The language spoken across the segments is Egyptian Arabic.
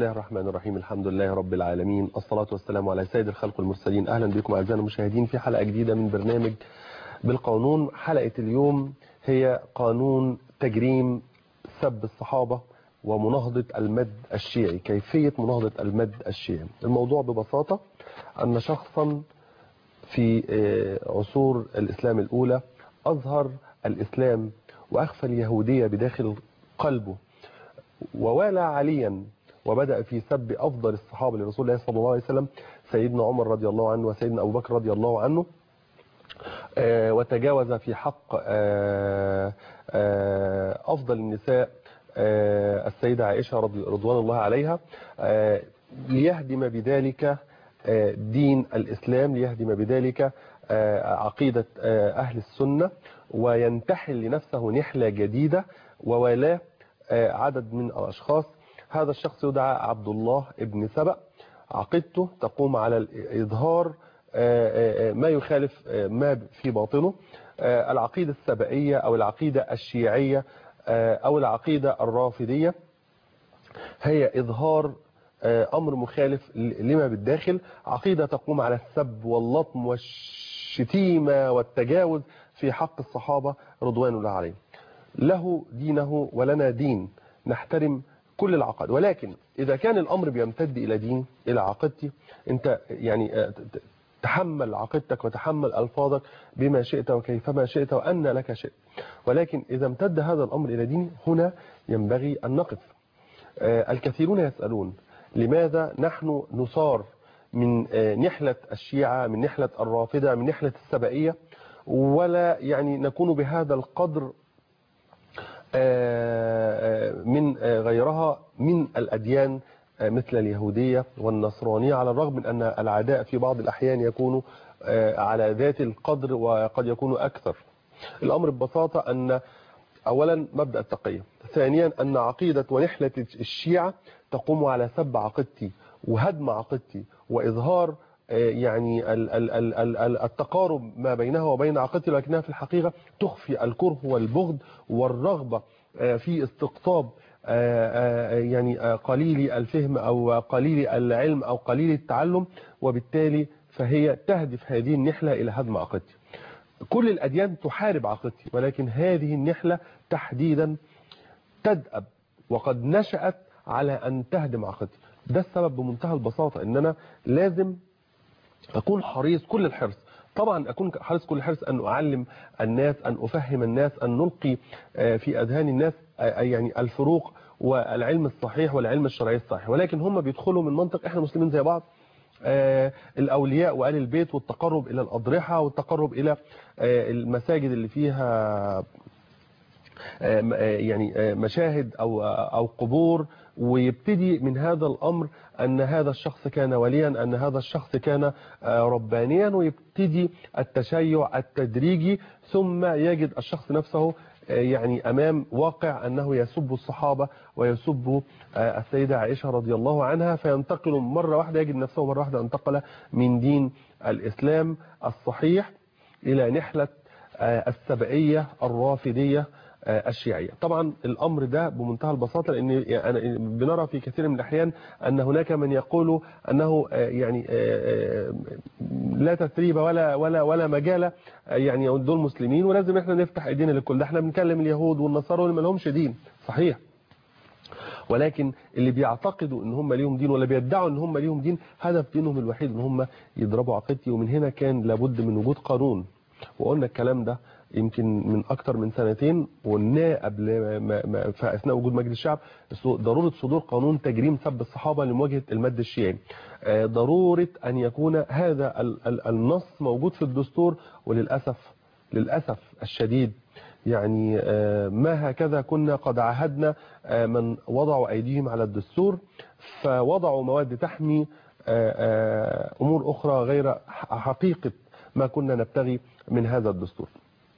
الله الرحمن الرحيم الحمد لله رب العالمين الصلاة والسلام على سيد الخلق المرسلين أهلا بكم أعزائنا المشاهدين في حلقة جديدة من برنامج بالقانون حلقة اليوم هي قانون تجريم سب الصحابة ومناهضة المد الشيعي كيفية مناهضة المد الشيعي الموضوع ببساطة أن شخصا في عصور الإسلام الأولى أظهر الإسلام وأخفى اليهودية بداخل قلبه ووالى عليا وبدأ في سب أفضل الصحابة لرسول الله صلى الله عليه وسلم سيدنا عمر رضي الله عنه وسيدنا أبو بكر رضي الله عنه وتجاوز في حق أفضل النساء السيدة عائشة رضوان الله عليها ليهدم بذلك دين الإسلام ليهدم بذلك عقيدة أهل السنة وينتحل لنفسه نحلة جديدة ووالاه عدد من الأشخاص هذا الشخص يدعى عبد الله ابن سبأ عقيدته تقوم على إظهار ما يخالف ما في باطنه العقيدة السبائية أو العقيدة الشيعية أو العقيدة الرافضية هي إظهار أمر مخالف لما بالداخل عقيدة تقوم على السب واللطم والشتيمة والتجاوز في حق الصحابة رضوان الله عليهم له دينه ولنا دين نحترم كل العقائد ولكن إذا كان الأمر بيمتد إلى دين إلى عقيدتي أنت يعني تحمل عقيدتك وتحمل ألفاظك بما شئت وكيفما شئت وأن لك شئت ولكن إذا امتد هذا الأمر إلى دين هنا ينبغي أن نقف الكثيرون يسألون لماذا نحن نصار من نحلة الشيعة من نحلة الرافضة من نحلة السبائية ولا يعني نكون بهذا القدر من غيرها من الأديان مثل اليهودية والنصرانية على الرغم من أن العداء في بعض الأحيان يكون على ذات القدر وقد يكون أكثر الأمر ببساطة أن أولا مبدأ التقية ثانيا أن عقيدة ونحلة الشيعة تقوم على سب عقيدتي وهدم عقيدتي وإظهار يعني التقارب ما بينها وبين عقيدتي لكنها في الحقيقة تخفي الكره والبغض والرغبة في استقطاب يعني قليل الفهم أو قليل العلم أو قليل التعلم وبالتالي فهي تهدف هذه النحلة إلى هدم عقيدتي كل الأديان تحارب عقيدتي ولكن هذه النحلة تحديدا تدأب وقد نشأت على أن تهدم عقيدتي ده السبب بمنتهى البساطة ان انا لازم اكون حريص كل الحرص طبعا اكون حريص كل الحرص ان اعلم الناس ان افهم الناس ان نلقي في اذهان الناس يعني الفروق والعلم الصحيح والعلم الشرعي الصحيح ولكن هم بيدخلوا من منطق احنا مسلمين زي بعض الاولياء وآل البيت والتقرب الى الاضرحه والتقرب الى المساجد اللي فيها يعني مشاهد او او قبور ويبتدي من هذا الأمر أن هذا الشخص كان وليا أن هذا الشخص كان ربانيا ويبتدي التشيع التدريجي ثم يجد الشخص نفسه يعني أمام واقع أنه يسب الصحابة ويسب السيدة عائشة رضي الله عنها فينتقل مرة واحدة يجد نفسه مرة واحدة انتقل من دين الإسلام الصحيح إلى نحلة السبعية الرافضية الشيعية طبعا الأمر ده بمنتهى البساطة لأن يعني بنرى في كثير من الأحيان أن هناك من يقول أنه يعني لا تثريب ولا ولا ولا مجال يعني دول مسلمين ولازم احنا نفتح ايدينا للكل ده احنا بنكلم اليهود والنصارى اللي ما لهمش دين صحيح ولكن اللي بيعتقدوا ان هم ليهم دين ولا بيدعوا ان هم ليهم دين هدف دينهم الوحيد ان هم يضربوا عقيدتي ومن هنا كان لابد من وجود قانون وقلنا الكلام ده يمكن من أكتر من سنتين وقلناه قبل ما ما في أثناء وجود مجلس الشعب ضرورة صدور قانون تجريم سب الصحابة لمواجهة المد الشيعي ضرورة أن يكون هذا النص موجود في الدستور وللأسف للأسف الشديد يعني ما هكذا كنا قد عهدنا من وضعوا أيديهم على الدستور فوضعوا مواد تحمي أمور أخرى غير حقيقة ما كنا نبتغي من هذا الدستور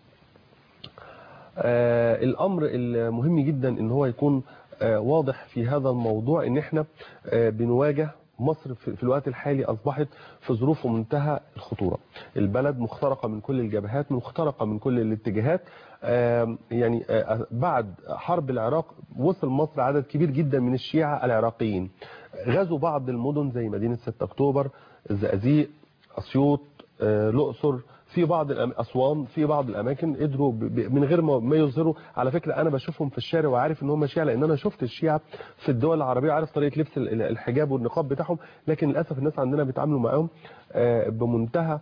آه الامر المهم جدا ان هو يكون آه واضح في هذا الموضوع ان احنا آه بنواجه مصر في الوقت الحالي اصبحت في ظروف منتهى الخطوره البلد مخترقه من كل الجبهات مخترقه من كل الاتجاهات يعني بعد حرب العراق وصل مصر عدد كبير جدا من الشيعة العراقيين غزوا بعض المدن زي مدينة 6 أكتوبر الزقازيق أسيوط آه، الأقصر في بعض الأم- أسوان في بعض الأماكن قدروا ب- ب- من غير ما ما يظهروا على فكرة أنا بشوفهم في الشارع وعارف إن هم شيعة لأن أنا شفت الشيعة في الدول العربية عارف طريقة لبس ال- الحجاب والنقاب بتاعهم لكن للأسف الناس عندنا بيتعاملوا معاهم آه، بمنتهى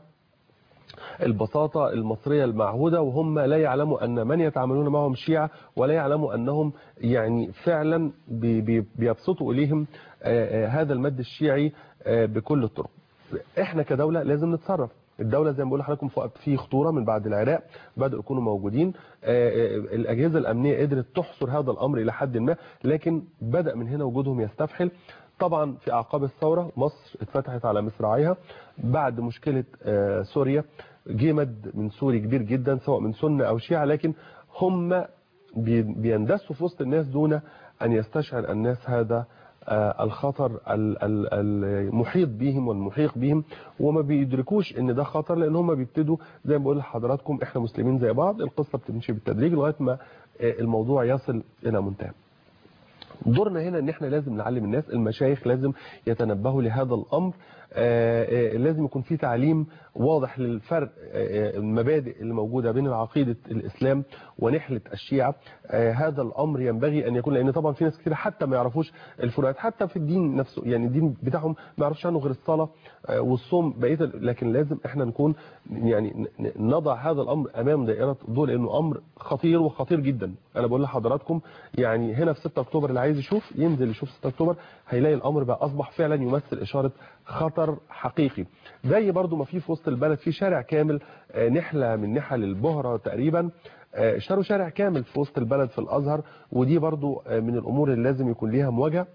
البساطة المصرية المعهودة وهم لا يعلموا أن من يتعاملون معهم شيعة ولا يعلموا أنهم يعني فعلا بي- بي- بيبسطوا إليهم آه، آه، هذا المد الشيعي آه، بكل الطرق احنا كدولة لازم نتصرف الدولة زي ما بقول لحضراتكم في وقت- في خطورة من بعد العراق بدأوا يكونوا موجودين آه، آه، الأجهزة الأمنية قدرت تحصر هذا الأمر إلى حد ما لكن بدأ من هنا وجودهم يستفحل طبعا في أعقاب الثورة مصر اتفتحت على مصراعيها بعد مشكلة آه، سوريا جه مد من سوري كبير جدا سواء من سنة أو شيعة لكن هم بي- بيندسوا في وسط الناس دون أن يستشعر الناس هذا آه، الخطر ال- ال- المحيط بهم والمحيط بهم وما بيدركوش ان ده خطر لان هم بيبتدوا زي ما بقول لحضراتكم احنا مسلمين زي بعض القصه بتمشي بالتدريج لغايه ما آه، الموضوع يصل الى منتهى دورنا هنا ان احنا لازم نعلم الناس المشايخ لازم يتنبهوا لهذا الامر آه، آه، لازم يكون في تعليم واضح للفرق آه، آه، المبادئ اللي موجوده بين عقيده الاسلام ونحله الشيعه آه، هذا الامر ينبغي ان يكون لان طبعا في ناس كتير حتى ما يعرفوش الفروقات حتى في الدين نفسه يعني الدين بتاعهم ما يعرفش عنه غير الصلاه آه، والصوم بقيه ال- لكن لازم احنا نكون يعني ن- ن- نضع هذا الامر امام دائره الضوء لانه امر خطير وخطير جدا انا بقول لحضراتكم يعني هنا في 6 اكتوبر اللي عايز يشوف ينزل يشوف 6 اكتوبر هيلاقي الامر بقى اصبح فعلا يمثل اشاره خطر حقيقي زي برضو ما في في وسط البلد في شارع كامل آه، نحله من نحل البهره تقريبا آه، اشتروا شارع كامل في وسط البلد في الازهر ودي برضو آه، من الامور اللي لازم يكون ليها مواجهه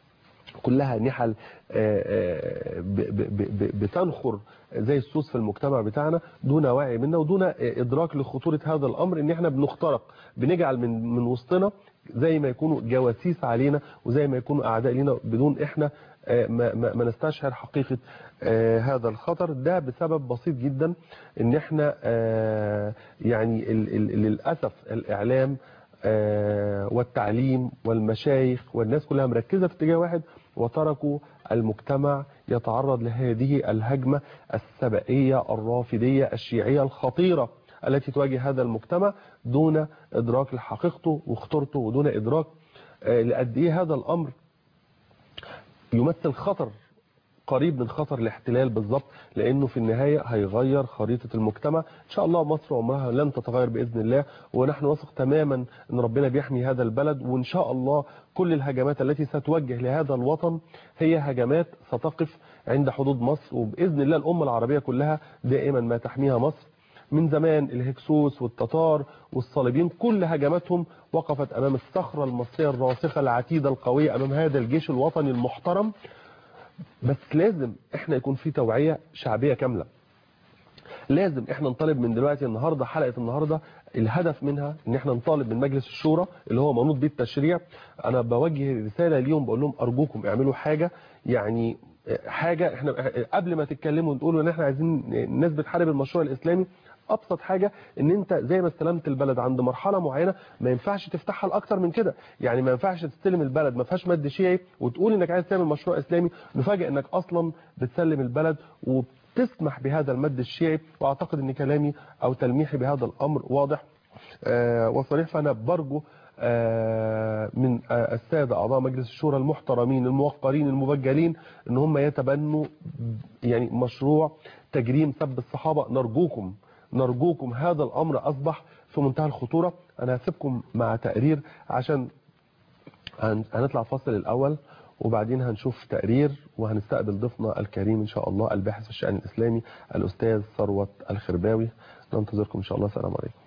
كلها نحل آه، آه، ب- ب- ب- بتنخر زي السوس في المجتمع بتاعنا دون وعي منا ودون آه، ادراك لخطوره هذا الامر ان احنا بنخترق بنجعل من من وسطنا زي ما يكونوا جواسيس علينا وزي ما يكونوا اعداء لينا بدون احنا آه، ما, ما, ما نستشعر حقيقه آه، هذا الخطر ده بسبب بسيط جدا ان احنا آه، يعني ال- ال- للاسف الاعلام آه، والتعليم والمشايخ والناس كلها مركزة في اتجاه واحد وتركوا المجتمع يتعرض لهذه الهجمة السبائية الرافدية الشيعية الخطيرة التي تواجه هذا المجتمع دون إدراك لحقيقته وخطورته ودون إدراك آه، لقد إيه هذا الأمر يمثل خطر قريب من خطر الاحتلال بالظبط لانه في النهايه هيغير خريطه المجتمع ان شاء الله مصر عمرها لن تتغير باذن الله ونحن واثق تماما ان ربنا بيحمي هذا البلد وان شاء الله كل الهجمات التي ستوجه لهذا الوطن هي هجمات ستقف عند حدود مصر وباذن الله الامه العربيه كلها دائما ما تحميها مصر من زمان الهكسوس والتتار والصليبيين كل هجماتهم وقفت امام الصخره المصريه الراسخه العتيده القويه امام هذا الجيش الوطني المحترم بس لازم احنا يكون في توعية شعبية كاملة لازم احنا نطالب من دلوقتي النهاردة حلقة النهاردة الهدف منها ان احنا نطالب من مجلس الشورى اللي هو منوط بيه التشريع انا بوجه رسالة ليهم بقول لهم ارجوكم اعملوا حاجة يعني حاجة احنا قبل ما تتكلموا وتقولوا ان احنا عايزين الناس بتحارب المشروع الاسلامي ابسط حاجه ان انت زي ما استلمت البلد عند مرحله معينه ما ينفعش تفتحها لاكتر من كده يعني ما ينفعش تستلم البلد ما فيهاش مد شيعي وتقول انك عايز تعمل مشروع اسلامي نفاجئ انك اصلا بتسلم البلد وبتسمح بهذا المد الشيعي واعتقد ان كلامي او تلميحي بهذا الامر واضح آه وصريح فانا برجو آه من آه الساده اعضاء مجلس الشورى المحترمين الموقرين المبجلين ان هم يتبنوا يعني مشروع تجريم سب الصحابه نرجوكم نرجوكم هذا الأمر أصبح في منتهى الخطورة أنا هسيبكم مع تقرير عشان هن- هنطلع فاصل الأول وبعدين هنشوف تقرير وهنستقبل ضيفنا الكريم إن شاء الله الباحث في الشأن الإسلامي الأستاذ ثروت الخرباوي ننتظركم إن شاء الله السلام عليكم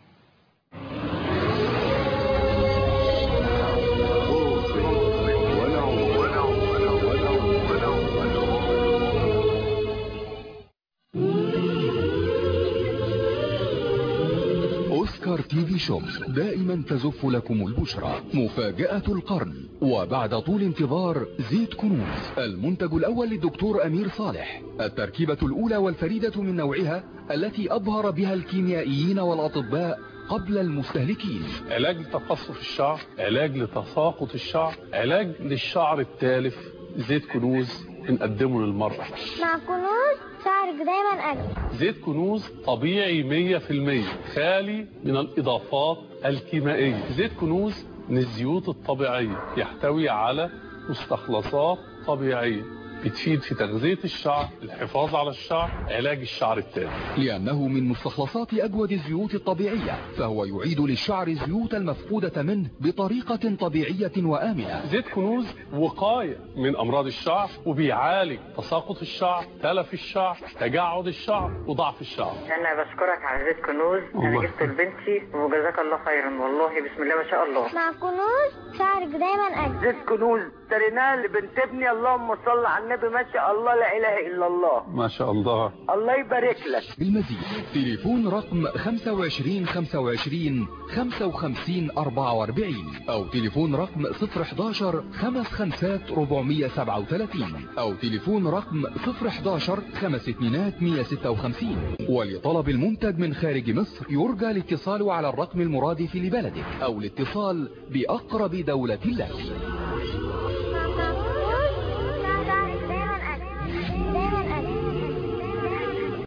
أوسكار تي في شوب دائما تزف لكم البشرى مفاجأة القرن وبعد طول انتظار زيت كنوز المنتج الأول للدكتور أمير صالح التركيبة الأولى والفريدة من نوعها التي أبهر بها الكيميائيين والأطباء قبل المستهلكين علاج لتقصف الشعر علاج لتساقط الشعر علاج للشعر التالف زيت كنوز بنقدمه للمرأة مع كنوز شعرك دايما أجمل زيت كنوز طبيعي 100% خالي من الإضافات الكيميائية زيت كنوز من الزيوت الطبيعية يحتوي على مستخلصات طبيعية بتفيد في تغذية الشعر الحفاظ على الشعر علاج الشعر التالي لأنه من مستخلصات أجود الزيوت الطبيعية فهو يعيد للشعر الزيوت المفقودة منه بطريقة طبيعية وآمنة زيت كنوز وقاية من أمراض الشعر وبيعالج تساقط الشعر تلف الشعر تجعد الشعر وضعف الشعر انا بشكرك على زيت كنوز انا الله جبته لبنتي وجزاك الله خيرا والله بسم الله ما شاء الله مع كنوز شعرك دايما أجمل زيت كنوز اشتريناه لبنت ابني اللهم صل على النبي ما شاء الله لا اله الا الله ما شاء الله الله يبارك لك بالمزيد تليفون رقم 25 25 55 44 أو تليفون رقم 011 55 437 أو تليفون رقم 011 5 اتنينات 156 ولطلب المنتج من خارج مصر يرجى الاتصال على الرقم المرادف لبلدك أو الاتصال بأقرب دولة لك مع كنوز شعرك دايما أجمل دايما أجمل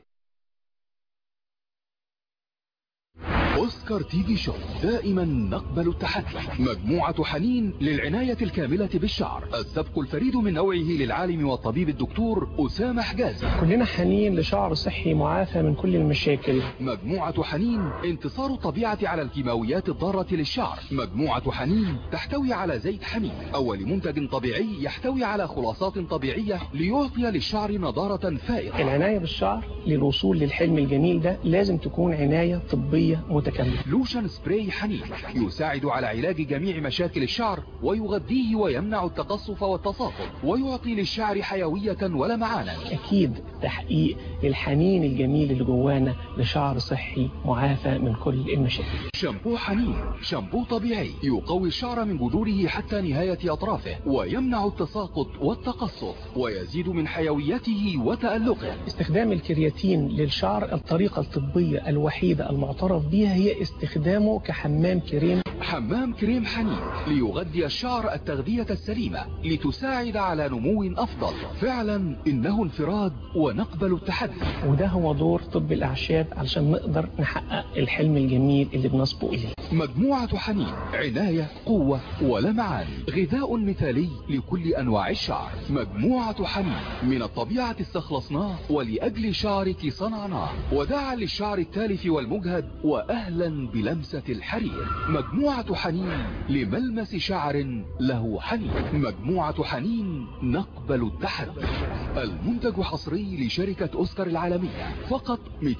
أوسكار تي في شو دائما نقبل التحدي مجموعة حنين للعناية الكاملة بالشعر السبق الفريد من نوعه للعالم والطبيب الدكتور أسامة حجازي كلنا حنين لشعر صحي معافى من كل المشاكل مجموعة حنين انتصار الطبيعة على الكيماويات الضارة للشعر مجموعة حنين تحتوي على زيت حميد أول منتج طبيعي يحتوي على خلاصات طبيعية ليعطي للشعر نضارة فائقة العناية بالشعر للوصول للحلم الجميل ده لازم تكون عناية طبية متكاملة لوشن سبراي حنين يساعد على علاج جميع مشاكل الشعر ويغذيه ويمنع التقصف والتساقط ويعطي للشعر حيوية ولمعانا أكيد تحقيق الحنين الجميل اللي جوانا لشعر صحي معافى من كل المشاكل شامبو حنين شامبو طبيعي يقوي الشعر من جذوره حتى نهاية أطرافه ويمنع التساقط والتقصف ويزيد من حيويته وتألقه استخدام الكرياتين للشعر الطريقة الطبية الوحيدة المعترف بها هي استخدامه كحمام كريم حمام كريم حنين ليغذي الشعر التغذية السليمة لتساعد على نمو أفضل فعلا إنه انفراد ونقبل التحدي وده هو دور طب الأعشاب علشان نقدر نحقق الحلم الجميل اللي بنصبو إليه مجموعة حنين عناية قوة ولمعان غذاء مثالي لكل أنواع الشعر مجموعة حنين من الطبيعة استخلصناه ولأجل شعرك صنعناه وداعا للشعر التالف والمجهد وأهلا بلمسة الحرير مجموعة حنين لملمس شعر له حنين مجموعة حنين نقبل التحدي المنتج حصري لشركة أوسكار العالمية فقط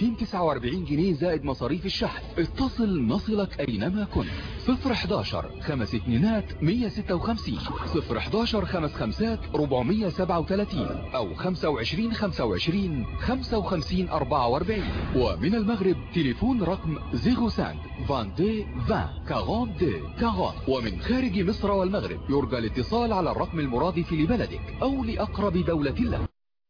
249 جنيه زائد مصاريف الشحن اتصل نصلك أينما كنت 011 خمس اتنينات 156 011 خمس خمسات 437 أو 25 25 55 44 ومن المغرب تليفون رقم 05 22 20 42 40 ومن خارج مصر والمغرب يرجى الاتصال على الرقم المرادف لبلدك أو لأقرب دولة له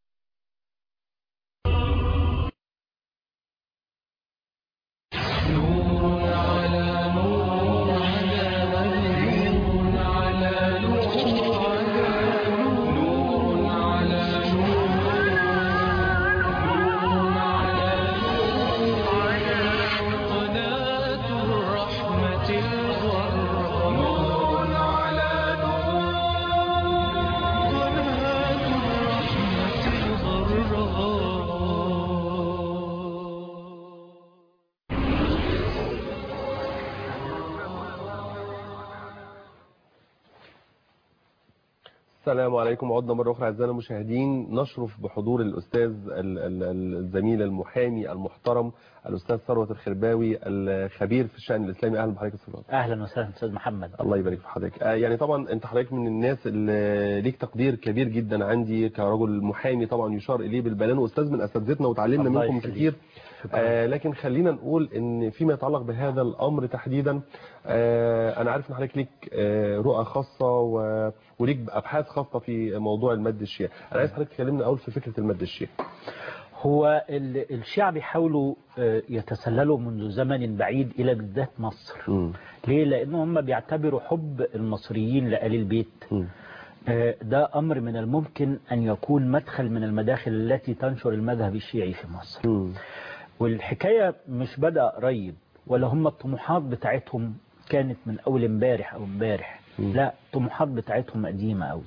السلام عليكم وعدنا مرة أخرى أعزائنا المشاهدين نشرف بحضور الأستاذ ال- ال- الزميل المحامي المحترم الأستاذ ثروت الخرباوي الخبير في الشأن الإسلامي أهلا بحضرتك يا ثروت اهلا وسهلا استاذ محمد الله يبارك في حضرتك آه، يعني طبعا انت حضرتك من الناس اللي ليك تقدير كبير جدا عندي كرجل محامي طبعا يشار اليه بالبيان واستاذ من اساتذتنا وتعلمنا الله منكم يخليك. كتير آه لكن خلينا نقول ان فيما يتعلق بهذا الامر تحديدا آه انا عارف ان حضرتك ليك آه رؤى خاصه و... وليك ابحاث خاصه في موضوع المد الشيعي انا عايز حضرتك تكلمنا اول في فكره المد الشيعي هو ال- الشيعة بيحاولوا آه، يتسللوا منذ زمن بعيد إلى بالذات مصر مم. ليه؟ لأن هم بيعتبروا حب المصريين لآل البيت مم. آه، ده أمر من الممكن أن يكون مدخل من المداخل التي تنشر المذهب الشيعي في مصر مم. والحكاية مش بدأ قريب ولا هم الطموحات بتاعتهم كانت من أول امبارح أو امبارح لا الطموحات بتاعتهم قديمة أوي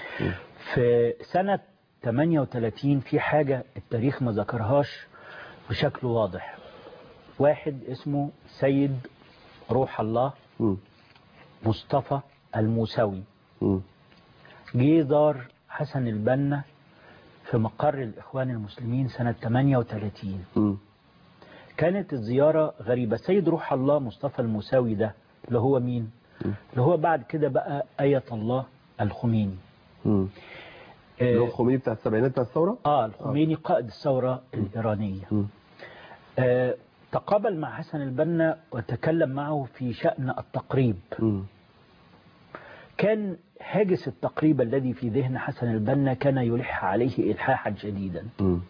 في سنة 38 في حاجة التاريخ ما ذكرهاش بشكل واضح واحد اسمه سيد روح الله مم. مصطفى الموسوي مم. جه زار حسن البنا في مقر الإخوان المسلمين سنة 38 مم. كانت الزيارة غريبة سيد روح الله مصطفى الموسوي ده اللي هو مين اللي هو بعد كده بقى آية الله الخميني مم. اللي هو آه, الخميني بتاع السبعينات بتاع الثورة آه الخميني قائد الثورة الإيرانية مم. آه تقابل مع حسن البنا وتكلم معه في شأن التقريب مم. كان هاجس التقريب الذي في ذهن حسن البنا كان يلح عليه إلحاحا شديدا مم.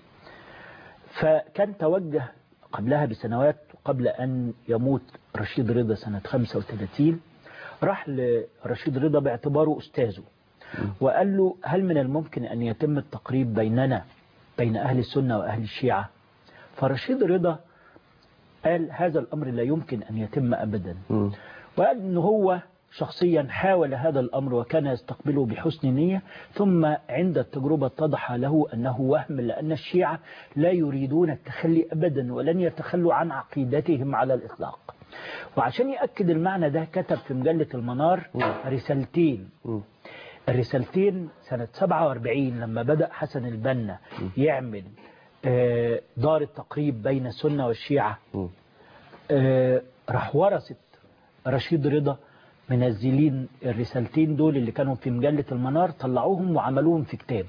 فكان توجه قبلها بسنوات قبل أن يموت رشيد رضا سنة 35 راح لرشيد رضا باعتباره أستاذه وقال له هل من الممكن أن يتم التقريب بيننا بين أهل السنة وأهل الشيعة فرشيد رضا قال هذا الأمر لا يمكن أن يتم أبدا مم. وقال أن هو شخصيا حاول هذا الأمر وكان يستقبله بحسن نية ثم عند التجربة اتضح له أنه وهم لأن الشيعة لا يريدون التخلي أبدا ولن يتخلوا عن عقيدتهم على الإطلاق وعشان يأكد المعنى ده كتب في مجلة المنار رسالتين مم. الرسالتين سنة 47 لما بدأ حسن البنا يعمل آه، دار التقريب بين السنة والشيعة مم. آه، راح ورثت رشيد رضا منزلين الرسالتين دول اللي كانوا في مجلة المنار طلعوهم وعملوهم في كتاب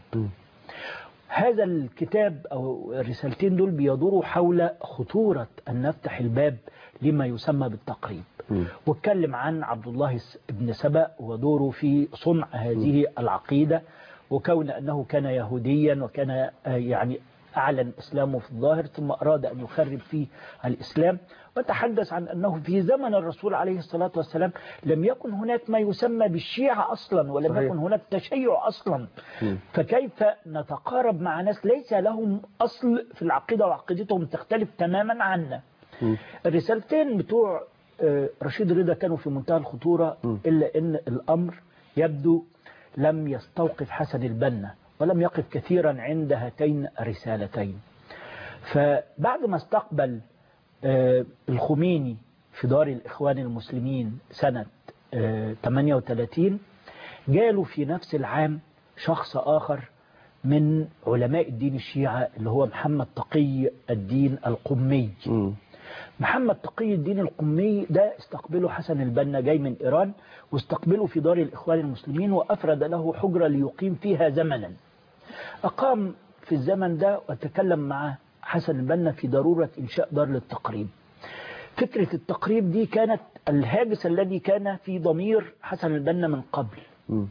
هذا الكتاب أو الرسالتين دول بيدوروا حول خطورة أن نفتح الباب لما يسمى بالتقريب مم. واتكلم عن عبد الله س- بن سبأ ودوره في صنع هذه العقيدة وكون أنه كان يهوديا وكان آه، يعني أعلن إسلامه في الظاهر ثم أراد أن يخرب فيه الإسلام وتحدث عن أنه في زمن الرسول عليه الصلاة والسلام لم يكن هناك ما يسمى بالشيعة أصلا ولم صحيح. يكن هناك تشيع أصلا مم. فكيف نتقارب مع ناس ليس لهم أصل في العقيدة وعقيدتهم تختلف تماما عنا مم. الرسالتين بتوع آه، رشيد رضا كانوا في منتهى الخطورة إلا أن الأمر يبدو لم يستوقف حسن البنا ولم يقف كثيرا عند هاتين الرسالتين فبعد ما استقبل آه، الخميني في دار الإخوان المسلمين سنة آه، 38 جاله في نفس العام شخص آخر من علماء الدين الشيعة اللي هو محمد تقي الدين القمي مم. محمد تقي الدين القمي ده استقبله حسن البنا جاي من إيران واستقبله في دار الإخوان المسلمين وأفرد له حجرة ليقيم فيها زمنا أقام في الزمن ده وتكلم مع حسن البنا في ضرورة إنشاء دار للتقريب فكرة التقريب دي كانت الهاجس الذي كان في ضمير حسن البنا من قبل مم.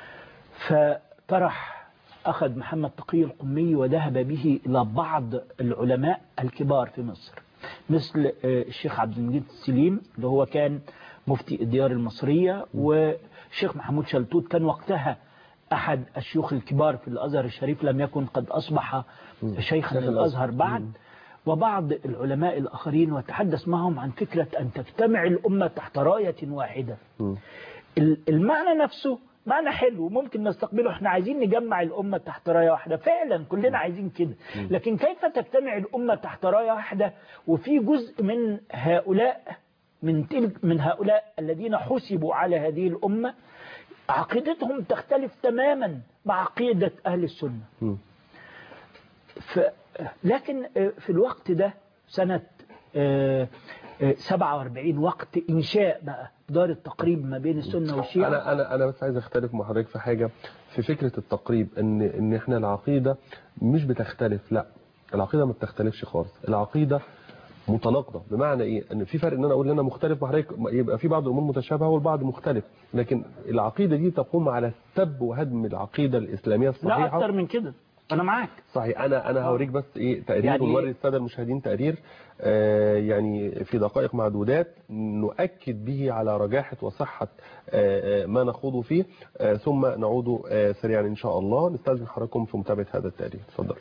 فطرح أخذ محمد تقي القمي وذهب به إلى بعض العلماء الكبار في مصر مثل آه، الشيخ عبد المجيد السليم اللي هو كان مفتي الديار المصرية والشيخ محمود شلتوت كان وقتها أحد الشيوخ الكبار في الأزهر الشريف لم يكن قد أصبح شيخا للأزهر بعد وبعض العلماء الآخرين وتحدث معهم عن فكرة أن تجتمع الأمة تحت راية واحدة مم. ال- المعنى نفسه معنى حلو ممكن نستقبله احنا عايزين نجمع الأمة تحت راية واحدة فعلا كلنا عايزين كده لكن كيف تجتمع الأمة تحت راية واحدة وفي جزء من هؤلاء من تلك من هؤلاء الذين حسبوا على هذه الأمة عقيدتهم تختلف تماما مع عقيدة أهل السنة مم. ف... لكن آه، في الوقت ده سنة آه، آه، 47 وقت إنشاء بقى دار التقريب ما بين السنة والشيعة انا انا انا بس عايز اختلف مع حضرتك في حاجه في فكره التقريب ان ان احنا العقيده مش بتختلف لا العقيده ما بتختلفش خالص العقيده متناقضه بمعنى ايه ان في فرق ان انا اقول ان انا مختلف مع حضرتك يبقى في بعض الامور متشابهه والبعض مختلف لكن العقيده دي تقوم على سب وهدم العقيده الاسلاميه لا الصحيحه أكتر من كده انا معاك صحيح انا انا هوريك بس ايه تقرير يعني- ونوري الساده المشاهدين تقرير آه يعني في دقائق معدودات نؤكد به على رجاحه وصحه آه آه، ما نخوض فيه آه ثم نعود آه سريعا ان شاء الله نستاذن حضراتكم في متابعه هذا التقرير اتفضل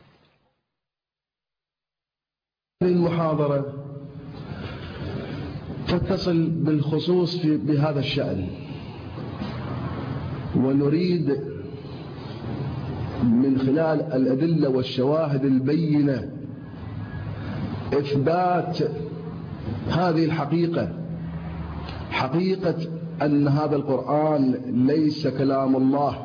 المحاضرة تتصل بالخصوص في بهذا الشأن ونريد من خلال الأدلة والشواهد البينة إثبات هذه الحقيقة حقيقة أن هذا القرآن ليس كلام الله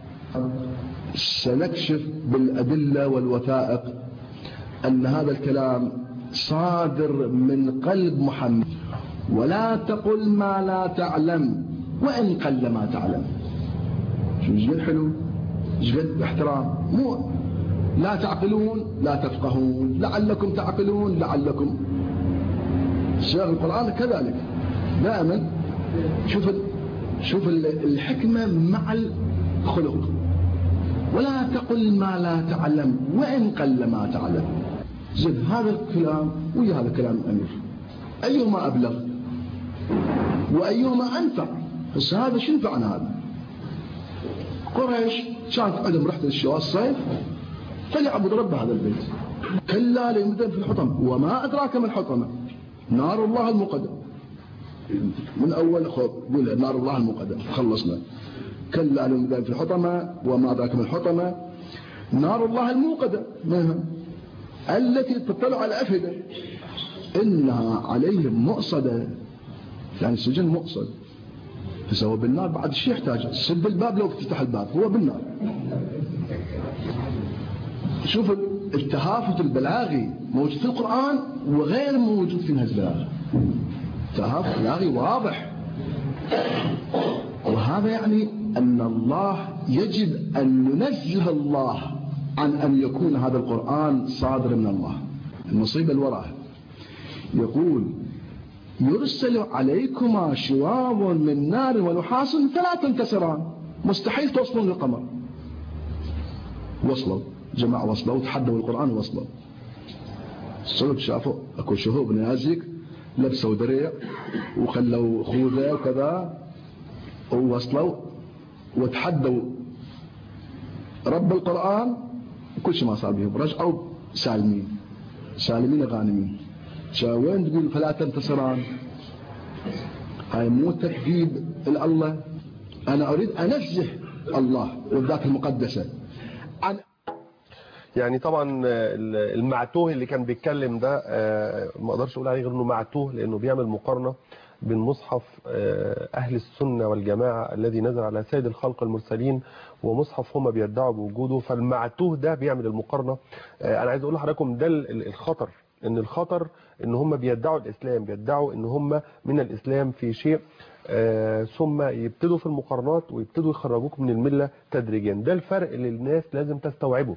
سنكشف بالأدلة والوثائق أن هذا الكلام صادر من قلب محمد ولا تقل ما لا تعلم وإن قل ما تعلم شو جد حلو جد احترام مو لا تعقلون لا تفقهون لعلكم تعقلون لعلكم شيخ القرآن كذلك دائما شوف ال- شوف ال- الحكمة مع الخلق ولا تقل ما لا تعلم وإن قل ما تعلم زين هذا الكلام ويا هذا كلام أمير أيهما أبلغ وأيهما أنفع بس هذا شو ينفع عن هذا قريش كانت عندهم رحلة الشواء الصيف فليعبد رب هذا البيت كلا ليمدن في الحطم وما أدراك ما الحطمة نار الله المقدم من أول خب قول نار الله المقدم خلصنا كلا ليمدن في الحطمة وما أدراك ما الحطمة نار الله الموقدة منها التي تطلع على الأفئدة إنها عليهم مؤصدة يعني سجن مؤصد فسوى بالنار بعد الشيء يحتاج سد الباب لو تفتح الباب هو بالنار شوف التهافت البلاغي موجود في القرآن وغير موجود في نهج البلاغة تهافت بلاغي واضح وهذا يعني أن الله يجب أن ننزه الله عن أن يكون هذا القرآن صادر من الله المصيبة الوراء يقول يرسل عليكما شواظ من نار ونحاس فلا تنتصران مستحيل توصلون للقمر وصلوا جماعة وصلوا وتحدوا القرآن ووصلوا الصلب شافوا اكو شهوب نازك لبسوا دريع وخلوا خوذة وكذا ووصلوا وتحدوا رب القرآن وكل شيء ما صار بهم رجعوا سالمين سالمين غانمين وين تقول فلا تنتصران هاي مو تكذيب الله انا اريد انزه الله والذات المقدسه عن يعني طبعا المعتوه اللي كان بيتكلم ده آه، ما اقدرش اقول عليه غير انه معتوه لانه بيعمل مقارنه بين مصحف آه، اهل السنه والجماعه الذي نزل على سيد الخلق المرسلين ومصحف هم بيدعوا بوجوده فالمعتوه ده بيعمل المقارنه آه، انا عايز اقول لحضراتكم ده ال- الخطر ان الخطر ان هم بيدعوا الاسلام بيدعوا ان هم من الاسلام في شيء آه، ثم يبتدوا في المقارنات ويبتدوا يخرجوك من المله تدريجيا ده الفرق اللي الناس لازم تستوعبه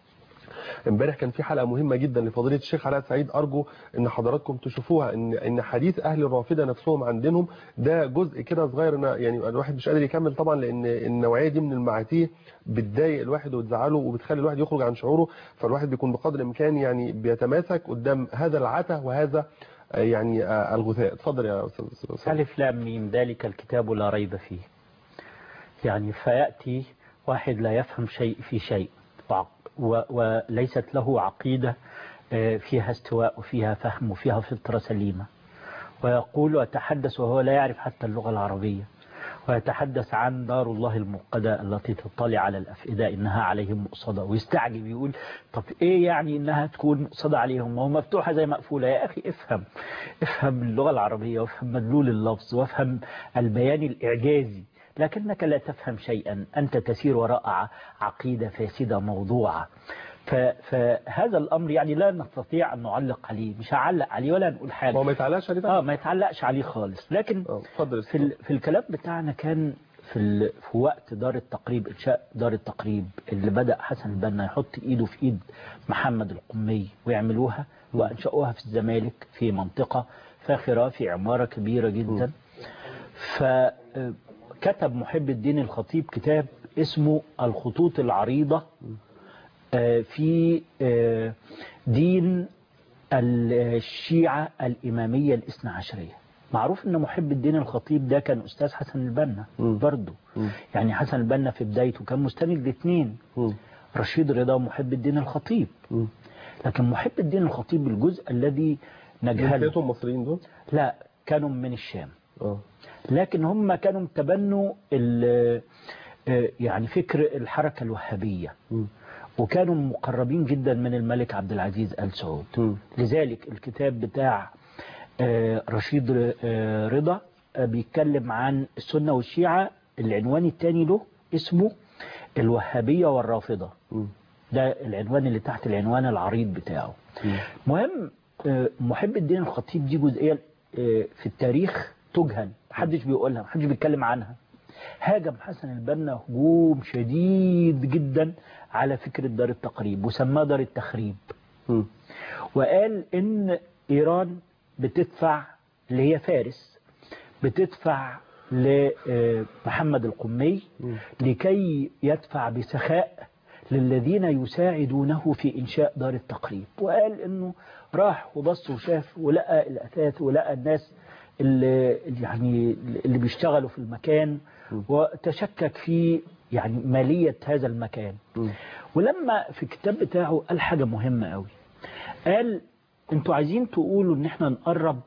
امبارح كان في حلقه مهمه جدا لفضيله الشيخ علاء سعيد ارجو ان حضراتكم تشوفوها ان ان حديث اهل الرافضه نفسهم عن دينهم ده جزء كده صغير أنا يعني الواحد مش قادر يكمل طبعا لان النوعيه دي من المعاتيه بتضايق الواحد وتزعله وبتخلي الواحد يخرج عن شعوره فالواحد بيكون بقدر الامكان يعني بيتماسك قدام هذا العته وهذا آه، يعني آه، الغثاء اتفضل يا استاذ أستاذ. ألف لام ميم ذلك الكتاب لا ريب فيه يعني فيأتي واحد لا يفهم شيء في شيء وع- و- وليست له عقيدة آه، فيها استواء وفيها فهم وفيها فطرة سليمة ويقول ويتحدث وهو لا يعرف حتى اللغة العربية ويتحدث عن دار الله الموقدة التي تطلع على الأفئدة إنها عليهم مؤصدة ويستعجب يقول طب إيه يعني إنها تكون مؤصدة عليهم وهو مفتوحة زي مقفولة يا أخي افهم افهم اللغة العربية وافهم مدلول اللفظ وافهم البيان الإعجازي لكنك لا تفهم شيئا أنت تسير وراء ع- عقيدة فاسدة موضوعة ف- فهذا الأمر يعني لا نستطيع أن نعلق عليه مش هعلق عليه ولا نقول حاجة هو ما يتعلقش عليه اه ما يتعلقش عليه خالص لكن آه، اتفضل في ال- في الكلام بتاعنا كان في ال- في وقت دار التقريب انشاء دار التقريب اللي بدا حسن البنا يحط ايده في ايد محمد القمي ويعملوها وانشأوها في الزمالك في منطقه فاخره في عماره كبيره جدا فكتب محب الدين الخطيب كتاب اسمه الخطوط العريضه آه، في آه، دين الشيعة الإمامية الاثنى عشرية معروف ان محب الدين الخطيب ده كان استاذ حسن البنا مم. برضه مم. يعني حسن البنا في بدايته كان مستند لاثنين مم. رشيد رضا ومحب الدين الخطيب مم. لكن محب الدين الخطيب الجزء الذي نجهله جنسيتهم مصريين دول؟ لا كانوا من الشام اه لكن هم كانوا تبنوا ال- آه، يعني فكر الحركة الوهابية مم. وكانوا مقربين جدا من الملك عبد العزيز آل سعود مم. لذلك الكتاب بتاع آه، رشيد ر- آه، رضا آه، بيتكلم عن السنة والشيعة العنوان الثاني له اسمه الوهابية والرافضة مم. ده العنوان اللي تحت العنوان العريض بتاعه مم. مهم آه، محب الدين الخطيب دي جزئية آه، في التاريخ تجهل محدش بيقولها محدش بيتكلم عنها هاجم حسن البنا هجوم شديد جدا على فكرة دار التقريب وسماه دار التخريب مم. وقال ان ايران بتدفع اللي هي فارس بتدفع لمحمد القمي لكي يدفع بسخاء للذين يساعدونه في إنشاء دار التقريب وقال إنه راح وبص وشاف ولقى الأثاث ولقى الناس اللي يعني اللي بيشتغلوا في المكان وتشكك في يعني مالية هذا المكان ولما في الكتاب بتاعه قال حاجة مهمة قوي قال انتوا عايزين تقولوا ان احنا نقرب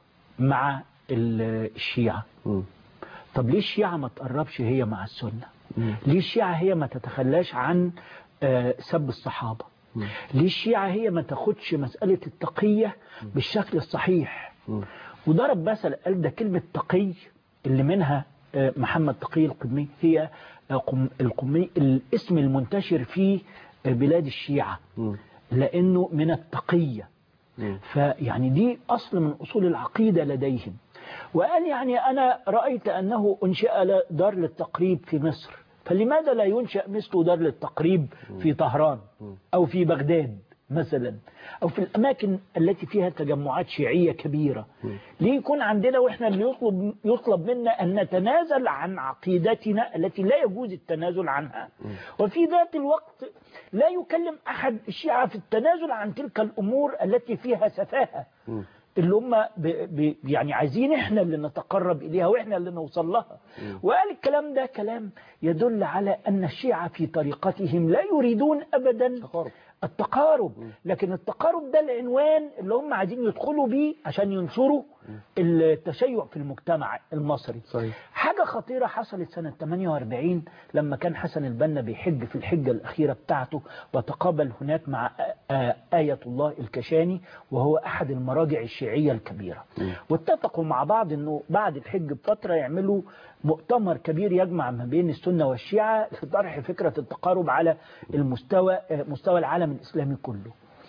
مع ال- الشيعة مم. طب ليه الشيعة ما تقربش هي مع السنة مم. ليه الشيعة هي ما تتخلاش عن آه، سب الصحابة مم. ليه الشيعة هي ما تاخدش مسألة التقية بالشكل الصحيح مم. وضرب مثل قال ده كلمة تقي اللي منها آه، محمد تقي القمي هي آه، قم- القمي الاسم المنتشر في آه، بلاد الشيعة مم. لأنه من التقية مم. فيعني دي أصل من أصول العقيدة لديهم وقال يعني أنا رأيت أنه أنشأ ل- دار للتقريب في مصر فلماذا لا ينشأ مثل دار للتقريب في طهران أو في بغداد مثلا أو في الأماكن التي فيها تجمعات شيعية كبيرة ليه يكون عندنا وإحنا اللي يطلب, يطلب منا أن نتنازل عن عقيدتنا التي لا يجوز التنازل عنها وفي ذات الوقت لا يكلم أحد الشيعة في التنازل عن تلك الأمور التي فيها سفاهة اللي هم ب... ب... يعني عايزين احنا اللي نتقرب اليها واحنا اللي نوصل لها وقال الكلام ده كلام يدل على ان الشيعة في طريقتهم لا يريدون ابدا تقارب. التقارب لكن التقارب ده العنوان اللي هم عايزين يدخلوا بيه عشان ينشروا التشيع في المجتمع المصري صحيح. حاجة خطيرة حصلت سنة 48 لما كان حسن البنا بيحج في الحجة الأخيرة بتاعته وتقابل هناك مع آ- آ- آية الله الكشاني وهو أحد المراجع الشيعية الكبيرة واتفقوا مع بعض أنه بعد الحج بفترة يعملوا مؤتمر كبير يجمع ما بين السنة والشيعة لطرح فكرة التقارب على المستوى آ، مستوى العالم الإسلامي كله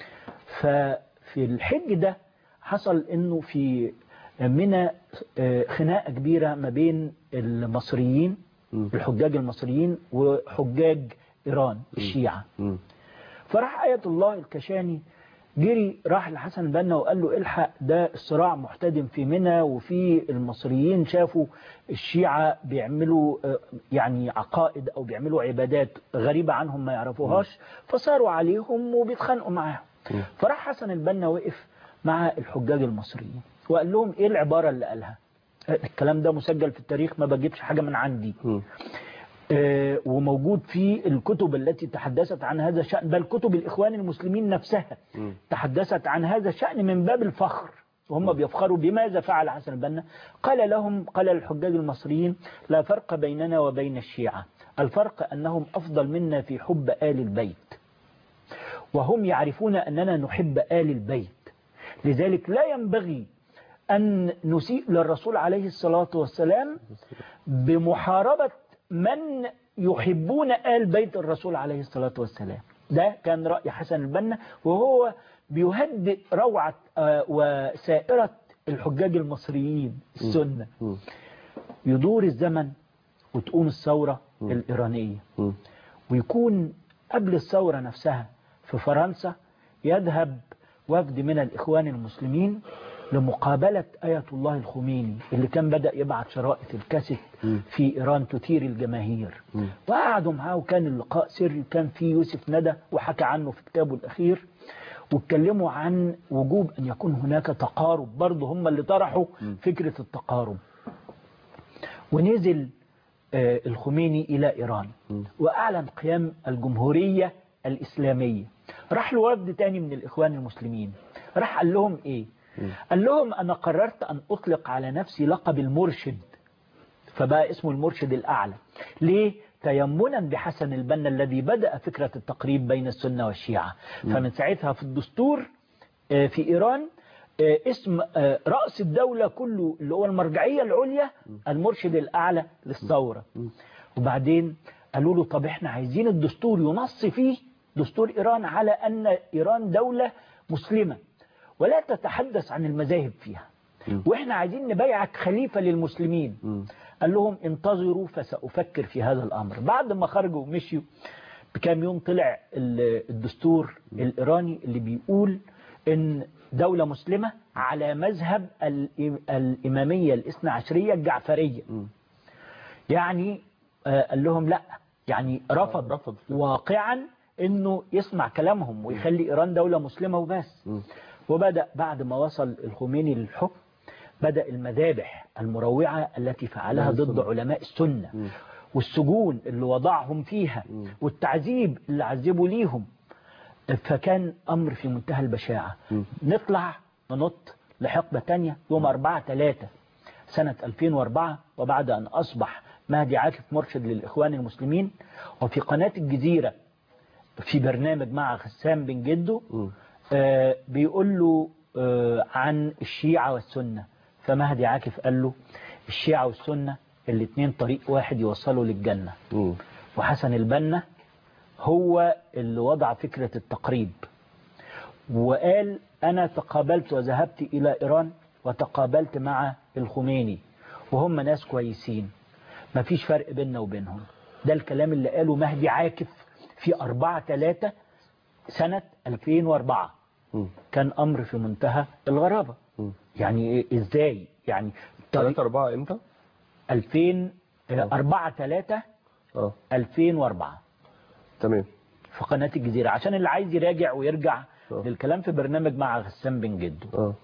ففي الحج ده حصل انه في منى آه، خناقه كبيره ما بين المصريين الحجاج المصريين وحجاج ايران الشيعه مم. فراح آية الله الكشاني جري راح لحسن البنا وقال له الحق ده الصراع محتدم في منى وفي المصريين شافوا الشيعة بيعملوا آه، يعني عقائد أو بيعملوا عبادات غريبة عنهم ما يعرفوهاش فصاروا عليهم وبيتخانقوا معاهم فراح حسن البنا وقف مع الحجاج المصريين وقال لهم ايه العبارة اللي قالها آه، الكلام ده مسجل في التاريخ ما بجيبش حاجة من عندي مم. آه، وموجود في الكتب التي تحدثت عن هذا الشأن بل كتب الإخوان المسلمين نفسها تحدثت عن هذا الشأن من باب الفخر وهم بيفخروا بماذا فعل حسن البنا قال لهم قال الحجاج المصريين لا فرق بيننا وبين الشيعة الفرق أنهم أفضل منا في حب آل البيت وهم يعرفون أننا نحب آل البيت لذلك لا ينبغي أن نسيء للرسول عليه الصلاة والسلام بمحاربة من يحبون آل بيت الرسول عليه الصلاة والسلام ده كان رأي حسن البنا وهو بيهدئ روعة آه، وسائرة الحجاج المصريين السنة مم. يدور الزمن وتقوم الثورة الإيرانية مم. ويكون قبل الثورة نفسها في فرنسا يذهب وفد من الإخوان المسلمين لمقابلة آية الله الخميني اللي كان بدأ يبعت شرائط الكاسيت في إيران تثير الجماهير وقعدوا معاه وكان اللقاء سري كان فيه يوسف ندى وحكى عنه في كتابه الأخير واتكلموا عن وجوب أن يكون هناك تقارب برضه هم اللي طرحوا فكرة التقارب ونزل آه، الخميني إلى إيران وأعلن قيام الجمهورية الإسلامية راح له وفد تاني من الإخوان المسلمين راح قال لهم إيه قال لهم أنا قررت أن أطلق على نفسي لقب المرشد فبقى اسمه المرشد الأعلى ليه؟ تيمنا بحسن البنا الذي بدأ فكرة التقريب بين السنة والشيعة فمن ساعتها في الدستور آه، في إيران آه، اسم آه، رأس الدولة كله اللي هو المرجعية العليا المرشد الأعلى للثورة وبعدين قالوا له طب احنا عايزين الدستور ينص فيه دستور إيران على أن إيران دولة مسلمة ولا تتحدث عن المذاهب فيها واحنا عايزين نبيعك خليفة للمسلمين قال لهم انتظروا فسأفكر في هذا الأمر بعد ما خرجوا ومشيوا بكام يوم طلع ال- الدستور الإيراني اللي بيقول ان دولة مسلمة على مذهب الإم- الإمامية الاثنى عشرية الجعفرية يعني آه، قال لهم لا يعني رفض, رفض. واقعا انه يسمع كلامهم ويخلي ايران دولة مسلمة وبس وبدأ بعد ما وصل الخميني للحكم بدأ المذابح المروعة التي فعلها ضد علماء السنة والسجون اللي وضعهم فيها والتعذيب اللي عذبوا ليهم فكان أمر في منتهى البشاعة نطلع ننط لحقبة تانية يوم 4 3 سنة 2004 وبعد أن أصبح مهدي عاكف مرشد للإخوان المسلمين وفي قناة الجزيرة في برنامج مع غسان بن جده آه بيقول له آه عن الشيعة والسنة فمهدي عاكف قال له الشيعة والسنة الاثنين طريق واحد يوصلوا للجنة وحسن البنا هو اللي وضع فكرة التقريب وقال أنا تقابلت وذهبت إلى إيران وتقابلت مع الخميني وهم ناس كويسين ما فيش فرق بيننا وبينهم ده الكلام اللي قاله مهدي عاكف في 4 3 سنة 2004 كان أمر في منتهى الغرابة يعني إيه- إزاي يعني 3 4 امتى؟ 2000 4 3 اه 2004 تمام في قناة الجزيرة عشان اللي عايز يراجع ويرجع آه. للكلام في برنامج مع غسان بن جده اه